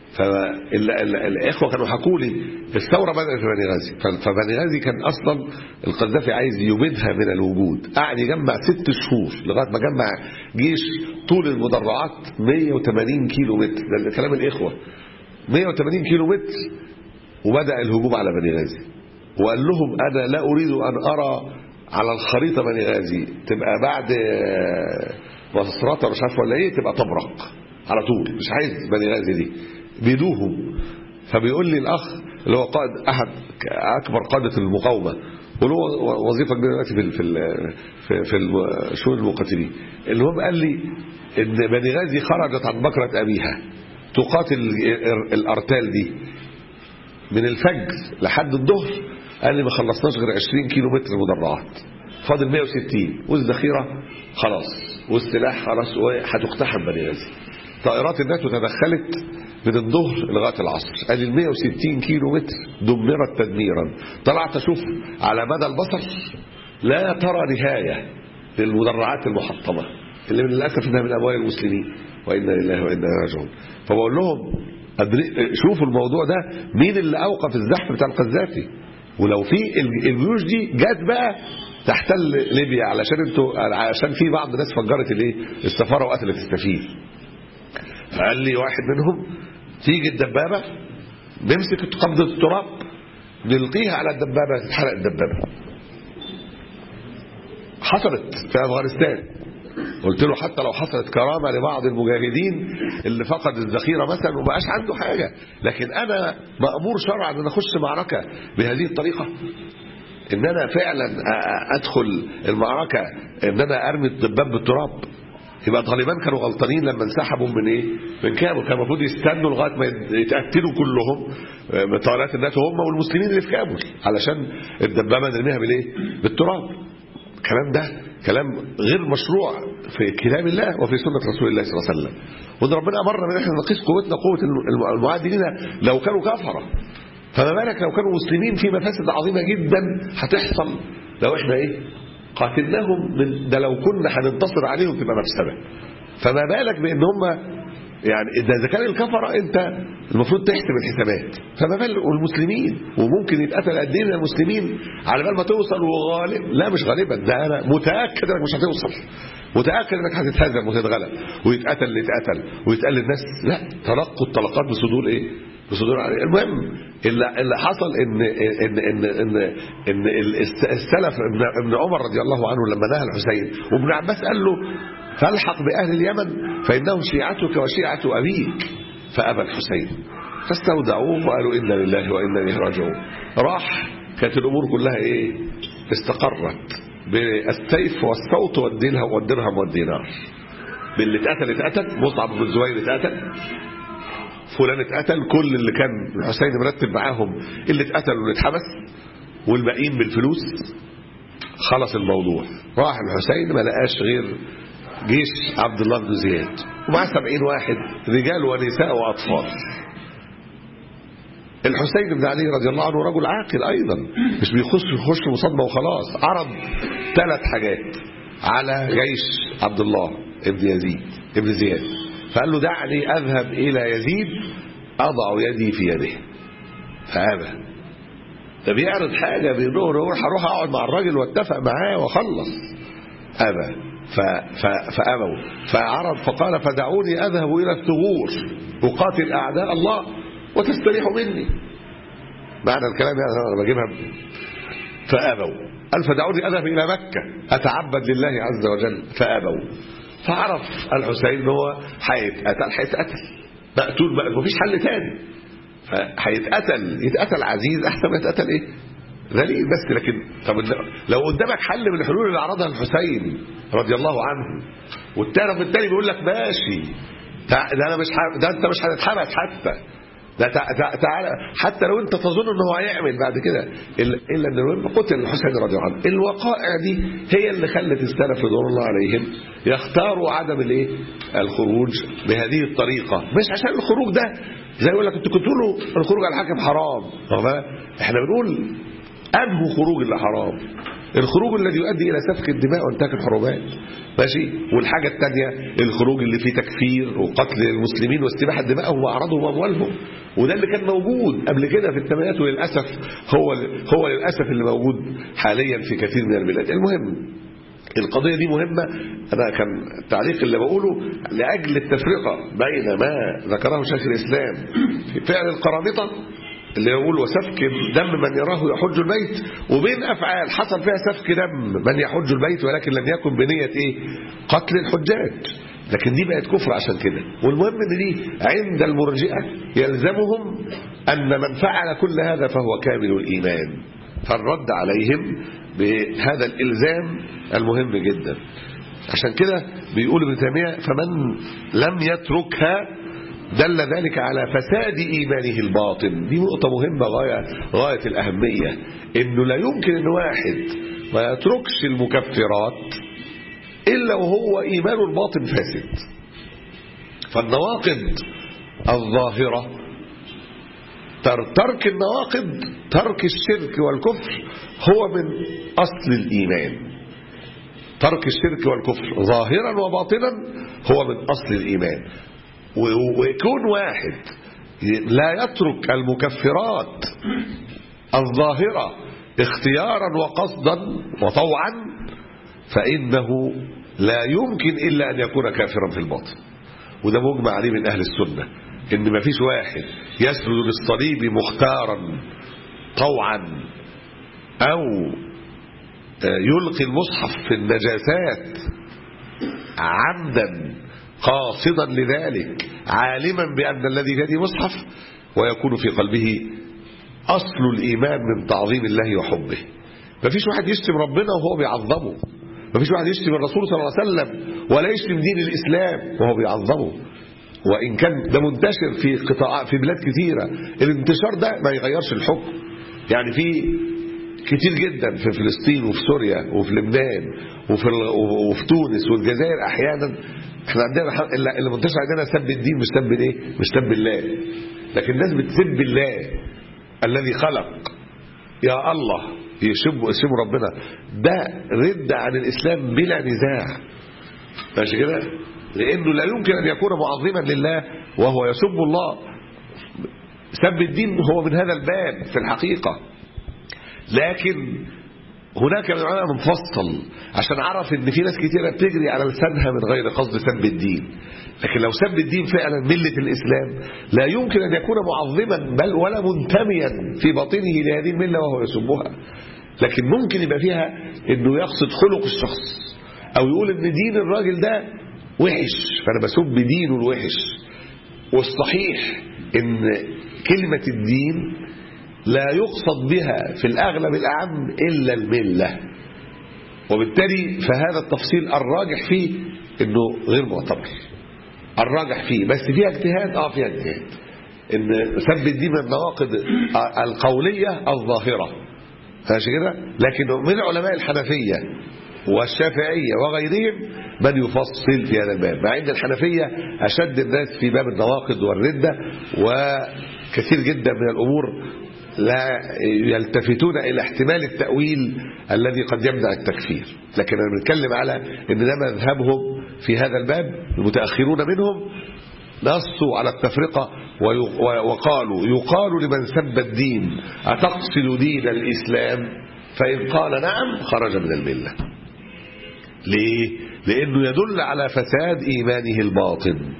فالاخوه كانوا حكوا لي الثوره بدات في بني غازي فبني غازي كان اصلا القذافي عايز يبيدها من الوجود قعد يجمع ست شهور لغايه ما جمع جيش طول المدرعات 180 كيلو متر ده كلام الاخوه 180 كيلو متر وبدا الهجوم على بني غازي وقال لهم انا لا اريد ان ارى على الخريطه بني غازي تبقى بعد مصراتة مش عارف ولا ايه تبقى تبرق على طول مش عايز بني غازي دي بيدوهم فبيقول لي الاخ اللي هو قائد احد اكبر قاده المقاومه وله وظيفه كبيره دلوقتي في في في, في شؤون المقاتلين المهم قال لي ان بني غازي خرجت عن بكره ابيها تقاتل الارتال دي من الفجر لحد الظهر قال لي ما خلصناش غير 20 كيلو متر مدرعات فاضل 160 والذخيره خلاص والسلاح خلاص هتقتحم بني غازي طائرات الناتو تدخلت من الظهر لغايه العصر قال ال 160 كيلو متر دمرت تدميرا طلعت اشوف على مدى البصر لا ترى نهايه للمدرعات المحطمه اللي من للاسف انها من اموال المسلمين وانا لله وانا اليه راجعون فبقول لهم أدري- شوفوا الموضوع ده مين اللي اوقف الزحف بتاع القذافي ولو في ال- الجيوش دي جت بقى تحتل ليبيا علشان انتوا علشان في بعض الناس فجرت الايه السفاره وقتلت السفير فقال لي واحد منهم تيجي الدبابه نمسك قبضه التراب نلقيها على الدبابه تتحرق الدبابه حصلت في افغانستان قلت له حتى لو حصلت كرامه لبعض المجاهدين اللي فقد الذخيره مثلا وما بقاش عنده حاجه لكن انا مامور شرعا ان اخش معركه بهذه الطريقه ان انا فعلا أ- أ- ادخل المعركه ان انا ارمي الدباب بالتراب يبقى طالبان كانوا غلطانين لما انسحبوا من ايه؟ من كابول كان المفروض يستنوا لغايه ما يتاكدوا كلهم آه، من طائرات الناتو هم والمسلمين اللي في كابول علشان الدبابه نرميها بالايه؟ بالتراب الكلام ده كلام غير مشروع في كلام الله وفي سنة رسول الله صلى الله عليه وسلم وان ربنا أمرنا ان احنا نقيس قوتنا قوة الم- المعادلين لو كانوا كفرة فما بالك لو كانوا مسلمين في مفاسد عظيمة جدا هتحصل لو احنا ايه قاتلناهم من ده لو كنا هننتصر عليهم تبقى مفسدة فما بالك بان هم يعني ده اذا كان الكفره انت المفروض تحسب الحسابات فما بال والمسلمين وممكن يتقتل قد ايه من المسلمين على بال ما توصل وغالب لا مش غالبا ده انا متاكد انك مش هتوصل متاكد انك هتتهزم وتتغلب ويتقتل اللي يتقتل ويتقال للناس لا تلقوا الطلقات بصدور ايه؟ بصدور عليه. المهم اللي, اللي حصل ان ان ان ان ان الست- السلف ابن, ابن عمر رضي الله عنه لما نهى الحسين وابن عباس قال له فالحق باهل اليمن فانهم شيعتك وشيعه ابيك فابى الحسين فاستودعوه وقالوا انا لله وانا اليه راجعون راح كانت الامور كلها ايه استقرت بالسيف والصوت والدرهم والدرهم والدينار باللي اتقتل اتقتل مصعب بن الزبير اتقتل فلان اتقتل كل اللي كان الحسين مرتب معاهم اللي اتقتل واللي اتحبس والباقيين بالفلوس خلص الموضوع راح الحسين ما لقاش غير جيش عبد الله بن زياد ومعاه سبعين واحد رجال ونساء وأطفال الحسين بن علي رضي الله عنه رجل عاقل أيضا مش بيخش يخش مصادمة وخلاص عرض ثلاث حاجات على جيش عبد الله ابن يزيد ابن زياد فقال له دعني أذهب إلى يزيد أضع يدي في يده فأبى ده بيعرض حاجة بيقول له هروح أقعد مع الراجل واتفق معاه وأخلص أبى ف... ف... فأبوا فعرض فقال فدعوني أذهب إلى الثغور أقاتل أعداء الله وتستريحوا مني معنى الكلام يعني أنا بجيبها فأبوا قال فدعوني أذهب إلى مكة أتعبد لله عز وجل فأبوا فعرف الحسين ان هو هيتقتل هيتقتل مقتول بقى مفيش حل تاني فهيتقتل يتقتل عزيز احسن ما يتقتل ايه ذليل بس لكن طب لو قدامك حل من الحلول اللي عرضها الحسين رضي الله عنه والطرف الثاني بيقول لك ماشي ده انا مش ح... ده انت مش هتتحبس حتى ده تعالى حتى لو انت تظن ان هو هيعمل بعد كده الا ان المهم قتل الحسين رضي الله عنه الوقائع دي هي اللي خلت السلف رضوان الله عليهم يختاروا عدم الايه الخروج بهذه الطريقه مش عشان الخروج ده زي يقول لك انتوا كنتوا تقولوا الخروج على الحاكم حرام احنا بنقول انهوا خروج اللي حرام الخروج الذي يؤدي الى سفك الدماء وانتهاك الحرمات ماشي والحاجه الثانيه الخروج اللي فيه تكفير وقتل المسلمين واستباحه دمائهم واعراضهم واموالهم وده اللي كان موجود قبل كده في الثمانينات وللاسف هو هو للاسف اللي موجود حاليا في كثير من البلاد المهم القضية دي مهمة أنا كان التعليق اللي بقوله لأجل التفرقة بين ما ذكره شيخ الإسلام في فعل القرامطة اللي يقول وسفك دم من يراه يحج البيت وبين أفعال حصل فيها سفك دم من يحج البيت ولكن لم يكن بنية إيه قتل الحجاج لكن دي بقت كفر عشان كده والمهم ان دي عند المرجئة يلزمهم أن من فعل كل هذا فهو كامل الإيمان فالرد عليهم بهذا الإلزام المهم جدا عشان كده بيقول ابن تيمية فمن لم يتركها دل ذلك على فساد إيمانه الباطن دي نقطة مهمة غاية, غاية الأهمية إنه لا يمكن إن واحد ما يتركش المكفرات إلا وهو إيمانه الباطن فاسد فالنواقض الظاهرة تر- ترك النواقض ترك الشرك والكفر هو من أصل الإيمان ترك الشرك والكفر ظاهرا وباطنا هو من أصل الإيمان و- ويكون واحد لا يترك المكفرات الظاهرة اختيارا وقصدا وطوعا فإنه لا يمكن إلا أن يكون كافرا في الباطن وده مجمع عليه من أهل السنة إن ما فيش واحد يسجد للصليب مختارا طوعا أو يلقي المصحف في النجاسات عمدا قاصدا لذلك عالما بأن الذي في يده مصحف ويكون في قلبه أصل الإيمان من تعظيم الله وحبه مفيش واحد يشتم ربنا وهو بيعظمه مفيش واحد يشتم الرسول صلى الله عليه وسلم ولا يشتم دين الإسلام وهو بيعظمه وإن كان ده منتشر في قطاع في بلاد كثيرة الانتشار ده ما يغيرش الحكم يعني في كتير جدا في فلسطين وفي سوريا وفي لبنان وفي ال- وفي تونس والجزائر احيانا احنا عندنا الح- اللي اللي منتشر عندنا سب الدين مش سب الايه مش سب الله لكن الناس بتسب الله الذي خلق يا الله يشبوا يشبوا ربنا ده رد عن الاسلام بلا نزاع ماشي كده لانه لا يمكن ان يكون معظما لله وهو يسب الله سب الدين هو من هذا الباب في الحقيقه لكن هناك من العلماء منفصل عشان عرف ان في ناس كتيرة بتجري على لسانها من غير قصد سب الدين لكن لو سب الدين فعلا ملة الإسلام لا يمكن أن يكون معظما بل ولا منتميا في باطنه لهذه الملة وهو يسبها لكن ممكن يبقى فيها انه يقصد خلق الشخص او يقول ان دين الراجل ده وحش فانا بسب دينه الوحش والصحيح ان كلمة الدين لا يقصد بها في الأغلب الأعم إلا الملة وبالتالي فهذا التفصيل الراجح فيه أنه غير معتبر الراجح فيه بس فيها اجتهاد اه فيها اجتهاد ان سب الدين من النواقض القولية الظاهرة ماشي كده لكن من علماء الحنفية والشافعية وغيرهم من يفصل في هذا الباب مع ان الحنفية أشد الناس في باب النواقض والردة وكثير جدا من الأمور لا يلتفتون إلى احتمال التأويل الذي قد يمنع التكفير لكن أنا بنتكلم على أن ده مذهبهم في هذا الباب المتأخرون منهم نصوا على التفرقة وقالوا يقال لمن سب الدين أتقصد دين الإسلام فإن قال نعم خرج من الملة ليه؟ لأنه يدل على فساد إيمانه الباطن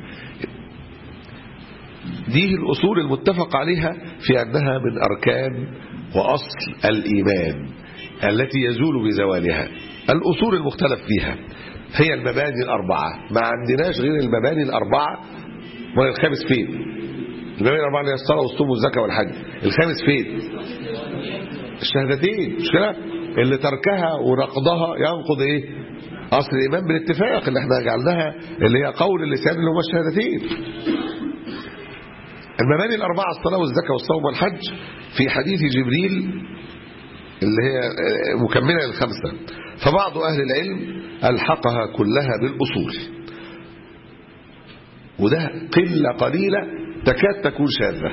دي الأصول المتفق عليها في أنها من أركان وأصل الإيمان التي يزول بزوالها الأصول المختلف فيها هي المباني الأربعة ما عندناش غير المباني الأربعة ولا الخامس فين المباني الأربعة اللي هي الصلاة والصوم والزكاة والحج الخامس فين الشهادتين مش كده اللي تركها ونقضها ينقض ايه اصل الايمان بالاتفاق اللي احنا جعلناها اللي هي قول اللسان اللي هما الشهادتين المباني الأربعة الصلاة والزكاة والصوم والحج في حديث جبريل اللي هي مكملة للخمسة فبعض أهل العلم ألحقها كلها بالأصول وده قلة قليلة تكاد تكون شاذة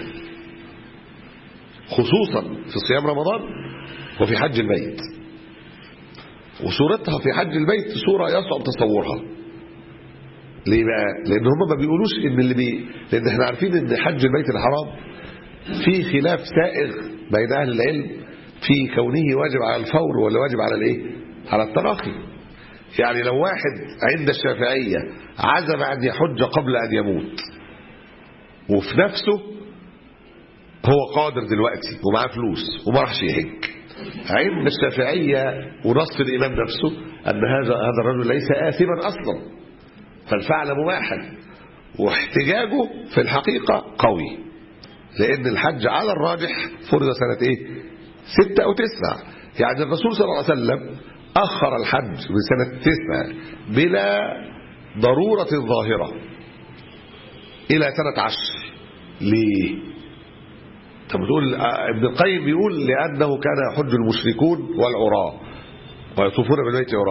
خصوصا في صيام رمضان وفي حج البيت وصورتها في حج البيت صورة يصعب تصورها ليه بقى لان هم ما بيقولوش ان اللي بي لان احنا عارفين ان حج البيت الحرام في خلاف سائغ بين اهل العلم في كونه واجب على الفور ولا واجب على الايه على التراخي يعني لو واحد عند الشافعية عزم أن يحج قبل أن يموت وفي نفسه هو قادر دلوقتي ومعاه فلوس وما راحش يحج عند الشافعية ونص الإمام نفسه أن هذا هذا الرجل ليس آثما أصلا فالفعل مباحا واحتجاجه في الحقيقة قوي لأن الحج على الراجح فرض سنة إيه ستة أو تسعة يعني الرسول صلى الله عليه وسلم أخر الحج من سنة تسعة بلا ضرورة ظاهرة إلى سنة عشر ليه طب بتقول ابن القيم بيقول لأنه كان يحج المشركون والعراة ويطوفون بالبيت عراة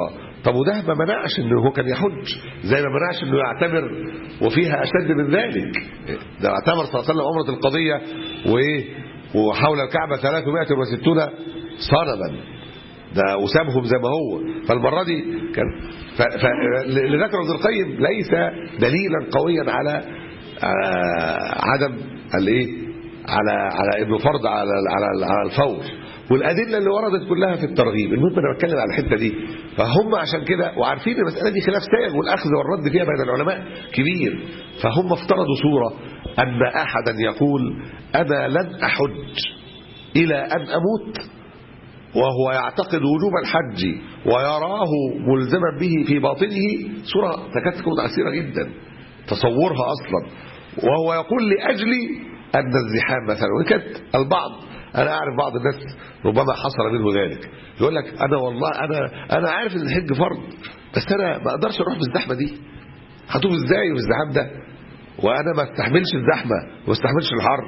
طب وده ما منعش انه هو كان يحج زي ما منعش انه يعتمر وفيها اشد من ذلك ده اعتمر صلى الله عليه وسلم عمره القضيه وايه وحول الكعبه 360 صنما ده وسابهم زي ما هو فالمره دي كان ف... ف... اللي ذكره ابن القيم ليس دليلا قويا على آه، عدم الايه على على انه فرض على على على الفور والادله اللي وردت كلها في الترغيب المهم انا بتكلم على الحته دي فهم عشان كده وعارفين المساله دي خلاف سائغ والاخذ والرد فيها بين العلماء كبير فهم افترضوا صوره ان احدا يقول انا لن احج الى ان اموت وهو يعتقد وجوب الحج ويراه ملزما به في باطنه صورة تكاد تكون عسيرة جدا تصورها أصلا وهو يقول لأجلي أن الزحام مثلا وإن كانت البعض أنا أعرف بعض الناس ربما حصل منه ذلك يقول لك أنا والله أنا أنا عارف إن الحج فرض بس أنا ما أقدرش أروح بالزحمة دي هتوب إزاي بالزحام ده وأنا ما استحملش الزحمة وما استحملش الحر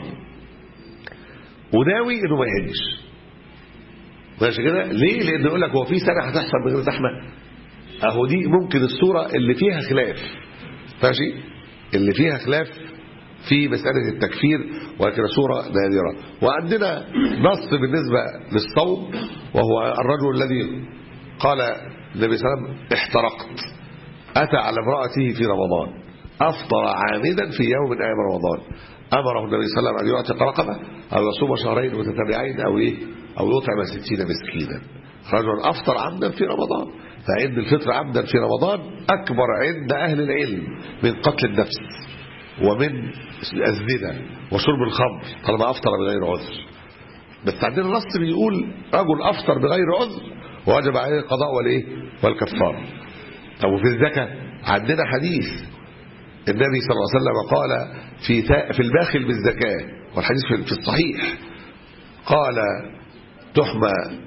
وناوي إنه ما يهجش ماشي كده ليه لان يقول لك هو في سنه هتحصل من غير زحمه اهو دي ممكن الصوره اللي فيها خلاف ماشي اللي فيها خلاف في مساله التكفير ولكن صوره نادره وعندنا نص بالنسبه للصوم وهو الرجل الذي قال النبي صلى الله عليه وسلم احترقت اتى على امراته في رمضان افطر عامدا في يوم من ايام رمضان امره النبي صلى الله عليه وسلم ان يعتق رقبه او يصوم شهرين متتابعين او ايه او يطعم ستين مسكينا رجل افطر عمدا في رمضان فعند الفطر عمدا في رمضان اكبر عند اهل العلم من قتل النفس ومن الزنا وشرب الخمر طالما افطر بغير عذر بس عندنا نص بيقول رجل افطر بغير عذر ووجب عليه القضاء والايه والكفاره طب وفي الزكاه عندنا حديث النبي صلى الله عليه وسلم قال في في الباخل بالزكاه والحديث في الصحيح قال تحمى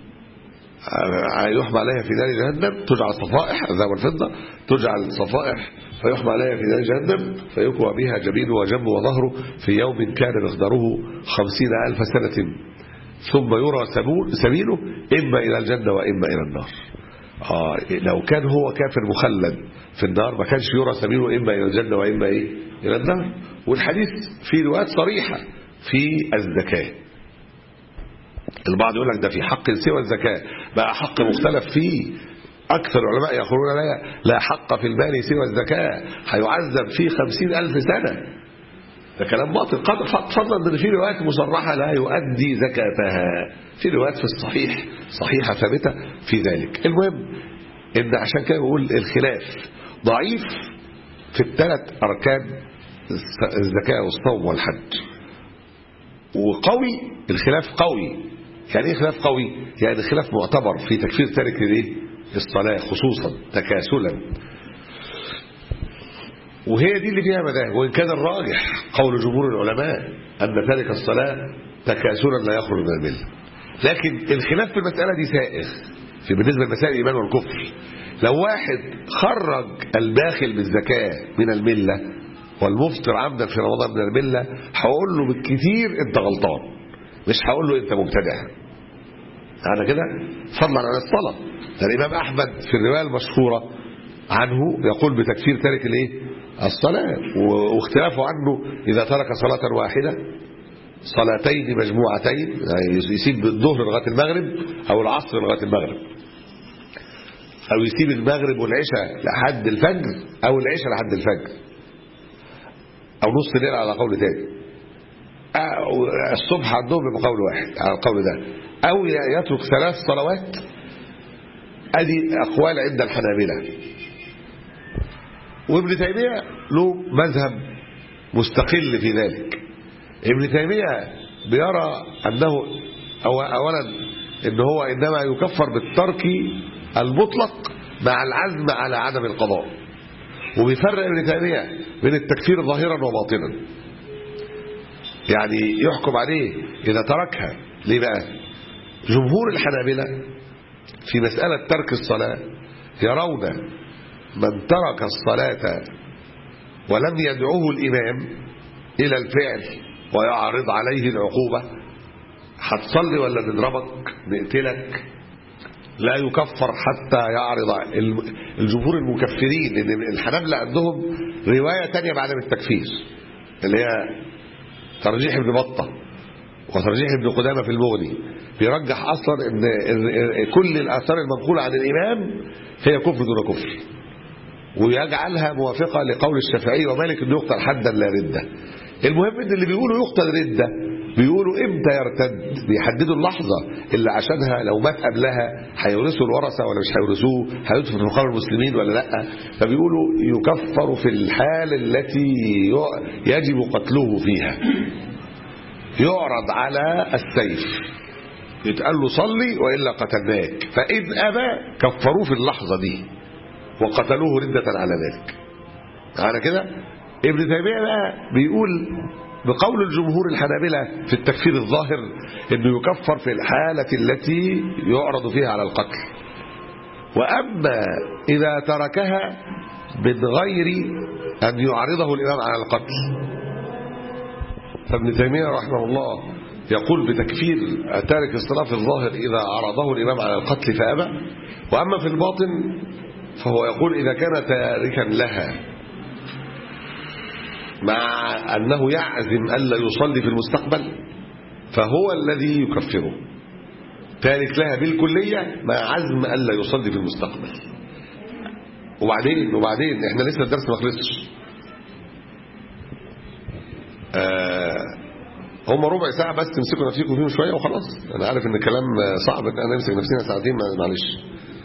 يحمى عليها في نار جهنم تجعل صفائح الذهب والفضة تجعل صفائح فيحمى عليها في نار جهنم فيكوى بها جبينه وجنبه وظهره في يوم كان مقداره خمسين ألف سنة ثم يرى سبيله إما إلى الجنة وإما إلى النار آه لو كان هو كافر مخلد في النار ما كانش يرى سبيله إما إلى الجنة وإما إيه إلى النار والحديث في روايات صريحة في الزكاه البعض يقول لك ده في حق سوى الزكاة بقى حق مختلف فيه أكثر العلماء يقولون لا لا حق في المال سوى الزكاة هيعذب فيه خمسين ألف سنة ده كلام باطل فضلا ان في روايات مصرحة لا يؤدي زكاتها في روايات في الصحيح صحيحة ثابتة في ذلك المهم ان عشان كده بقول الخلاف ضعيف في الثلاث أركان الزكاة والصوم والحج وقوي الخلاف قوي يعني ايه خلاف قوي يعني خلاف معتبر في تكفير تارك الايه الصلاه خصوصا تكاسلا وهي دي اللي فيها مذاهب وان كان الراجح قول جمهور العلماء ان تارك الصلاه تكاسلا لا يخرج من المله لكن الخلاف في المساله دي سائغ في بالنسبه لمسائل الايمان والكفر لو واحد خرج الداخل بالزكاه من المله والمفطر عمدا في رمضان من المله هقول له بالكثير انت غلطان مش هقول له انت مبتدع انا كده فضلا عن الصلاه ده الامام احمد في الروايه المشهوره عنه يقول بتكفير تارك الايه الصلاه واختلافه عنه اذا ترك صلاه واحده صلاتين مجموعتين يعني يسيب الظهر لغايه المغرب او العصر لغايه المغرب او يسيب المغرب والعشاء لحد الفجر او العشاء لحد الفجر او نص الليل على قول تاني الصبح عندهم بقول واحد على القول ده او يترك ثلاث صلوات ادي اقوال عند الحنابلة وابن تيمية له مذهب مستقل في ذلك ابن تيمية بيرى انه أو اولا ان هو انما يكفر بالترك المطلق مع العزم على عدم القضاء وبيفرق ابن تيمية بين التكفير ظاهرا وباطنا يعني يحكم عليه إذا تركها ليه بقى جمهور الحنابلة في مسألة ترك الصلاة يرون من ترك الصلاة ولم يدعوه الإمام إلى الفعل ويعرض عليه العقوبة هتصلي ولا نضربك نقتلك لا يكفر حتى يعرض ال- الجمهور المكفرين لان الحنابلة عندهم رواية تانية بعدم التكفير اللي هي ترجيح ابن بطة وترجيح ابن قدامة في المغني بيرجح اصلا ان ال- ال- كل الاثار المنقولة عن الامام هي كفر دون كفر ويجعلها موافقة لقول الشافعي ومالك انه يقتل حدا لا ردة المهم ان اللي بيقولوا يقتل ردة بيقولوا امتى يرتد بيحددوا اللحظة اللي عشانها لو مات قبلها هيورثوا الورثة ولا مش هيورثوه هيدخل في مقام المسلمين ولا لا فبيقولوا يكفر في الحال التي ي- يجب قتله فيها يعرض على السيف يتقال له صلي وإلا قتلناك فإن أبى كفروه في اللحظة دي وقتلوه ردة على ذلك على كده ابن تيمية بقى بيقول بقول الجمهور الحنابلة في التكفير الظاهر انه يكفر في الحالة التي يعرض فيها على القتل وأما إذا تركها من غير أن يعرضه الإمام على القتل فابن تيمية رحمه الله يقول بتكفير تارك الصلاة في الظاهر إذا عرضه الإمام على القتل فأبى وأما في الباطن فهو يقول إذا كان تاركا لها مع أنه يعزم ألا يصلي في المستقبل فهو الذي يكفره تارك لها بالكلية مع عزم ألا يصلي في المستقبل وبعدين وبعدين احنا لسه الدرس ما خلصش آه هم ربع ساعة بس تمسكوا نفسكم فيهم شوية وخلاص أنا عارف إن الكلام صعب إن أنا نمسك نفسنا ساعتين معلش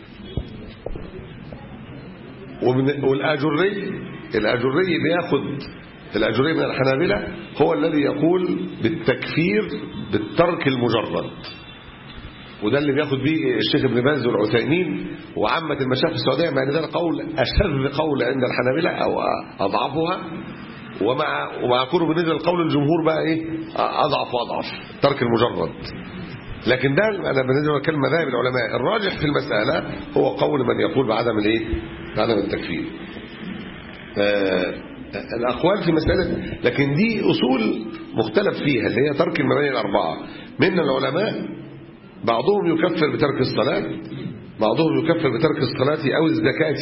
ومن والآجري الآجري بياخد الآجري من الحنابلة هو الذي يقول بالتكفير بالترك المجرد وده اللي بياخد بيه الشيخ ابن باز والعثيمين وعامة المشايخ في السعودية مع ان ده القول أشذ قول عند الحنابلة أو أضعفها ومع ومع كونه بالنسبة لقول الجمهور بقى إيه أضعف وأضعف ترك المجرد لكن ده أنا بالنسبة لكلمة مذاهب العلماء الراجح في المسألة هو قول من يقول بعدم الإيه بعدم التكفير آه الأقوال في مسألة لكن دي أصول مختلف فيها اللي هي ترك المباني الأربعة من العلماء بعضهم يكفر بترك الصلاة بعضهم يكفر بترك الصلاة أو الزكاة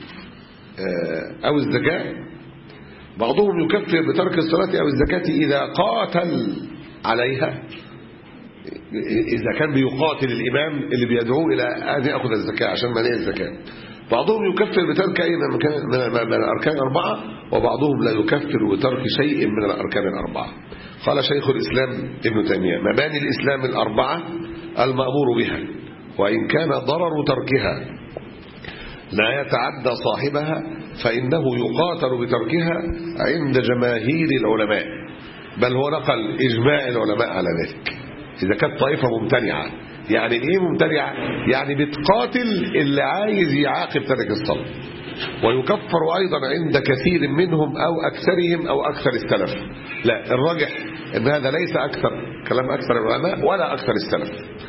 أو الزكاة بعضهم يكفر بترك الصلاة أو الزكاة إذا قاتل عليها إذا كان بيقاتل الإمام اللي بيدعوه إلى أن يأخذ الزكاة عشان منع الزكاة بعضهم يكفر بترك أي من الأركان الأربعة وبعضهم لا يكفر بترك شيء من الأركان الأربعة قال شيخ الإسلام ابن تيمية مباني الإسلام الأربعة المأمور بها وإن كان ضرر تركها لا يتعدى صاحبها فإنه يقاتل بتركها عند جماهير العلماء بل هو نقل إجماع العلماء على ذلك إذا كانت طائفة ممتنعة يعني إيه ممتنعة؟ يعني بتقاتل اللي عايز يعاقب ترك الصلاة ويكفر أيضا عند كثير منهم أو أكثرهم أو أكثر السلف لا الراجح أن هذا ليس أكثر كلام أكثر العلماء ولا أكثر السلف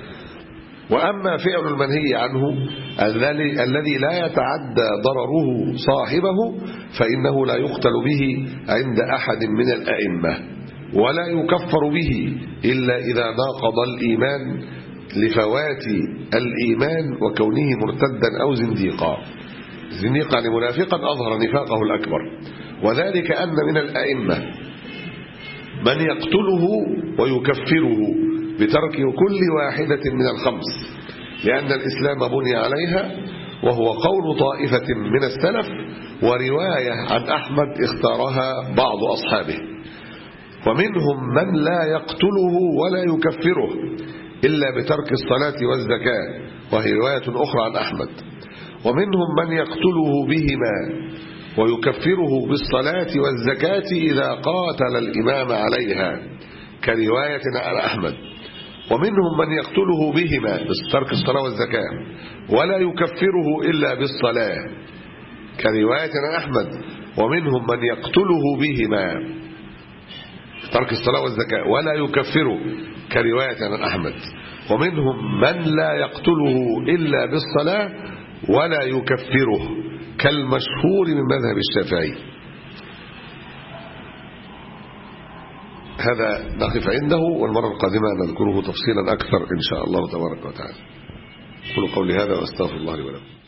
وأما فعل المنهي عنه الذي الذي لا يتعدى ضرره صاحبه فإنه لا يقتل به عند أحد من الأئمة ولا يكفر به إلا إذا ناقض الإيمان لفوات الإيمان وكونه مرتدا أو زنديقا زنديقا يعني منافقا أظهر نفاقه الأكبر وذلك أن من الأئمة من يقتله ويكفره بترك كل واحدة من الخمس لأن الإسلام بني عليها وهو قول طائفة من السلف ورواية عن أحمد اختارها بعض أصحابه ومنهم من لا يقتله ولا يكفره إلا بترك الصلاة والزكاة وهي رواية أخرى عن أحمد ومنهم من يقتله بهما ويكفره بالصلاة والزكاة إذا قاتل الإمام عليها كرواية عن أحمد ومنهم من يقتله بهما بترك الصلاة والزكاة ولا يكفره إلا بالصلاة كرواية عن أحمد ومنهم من يقتله بهما ترك الصلاة والزكاة ولا يكفره كرواية عن أحمد ومنهم من لا يقتله إلا بالصلاة ولا يكفره كالمشهور من مذهب الشافعي هذا نقف عنده والمرة القادمة نذكره تفصيلا أكثر إن شاء الله تبارك وتعالى أقول قولي هذا وأستغفر الله لي ولكم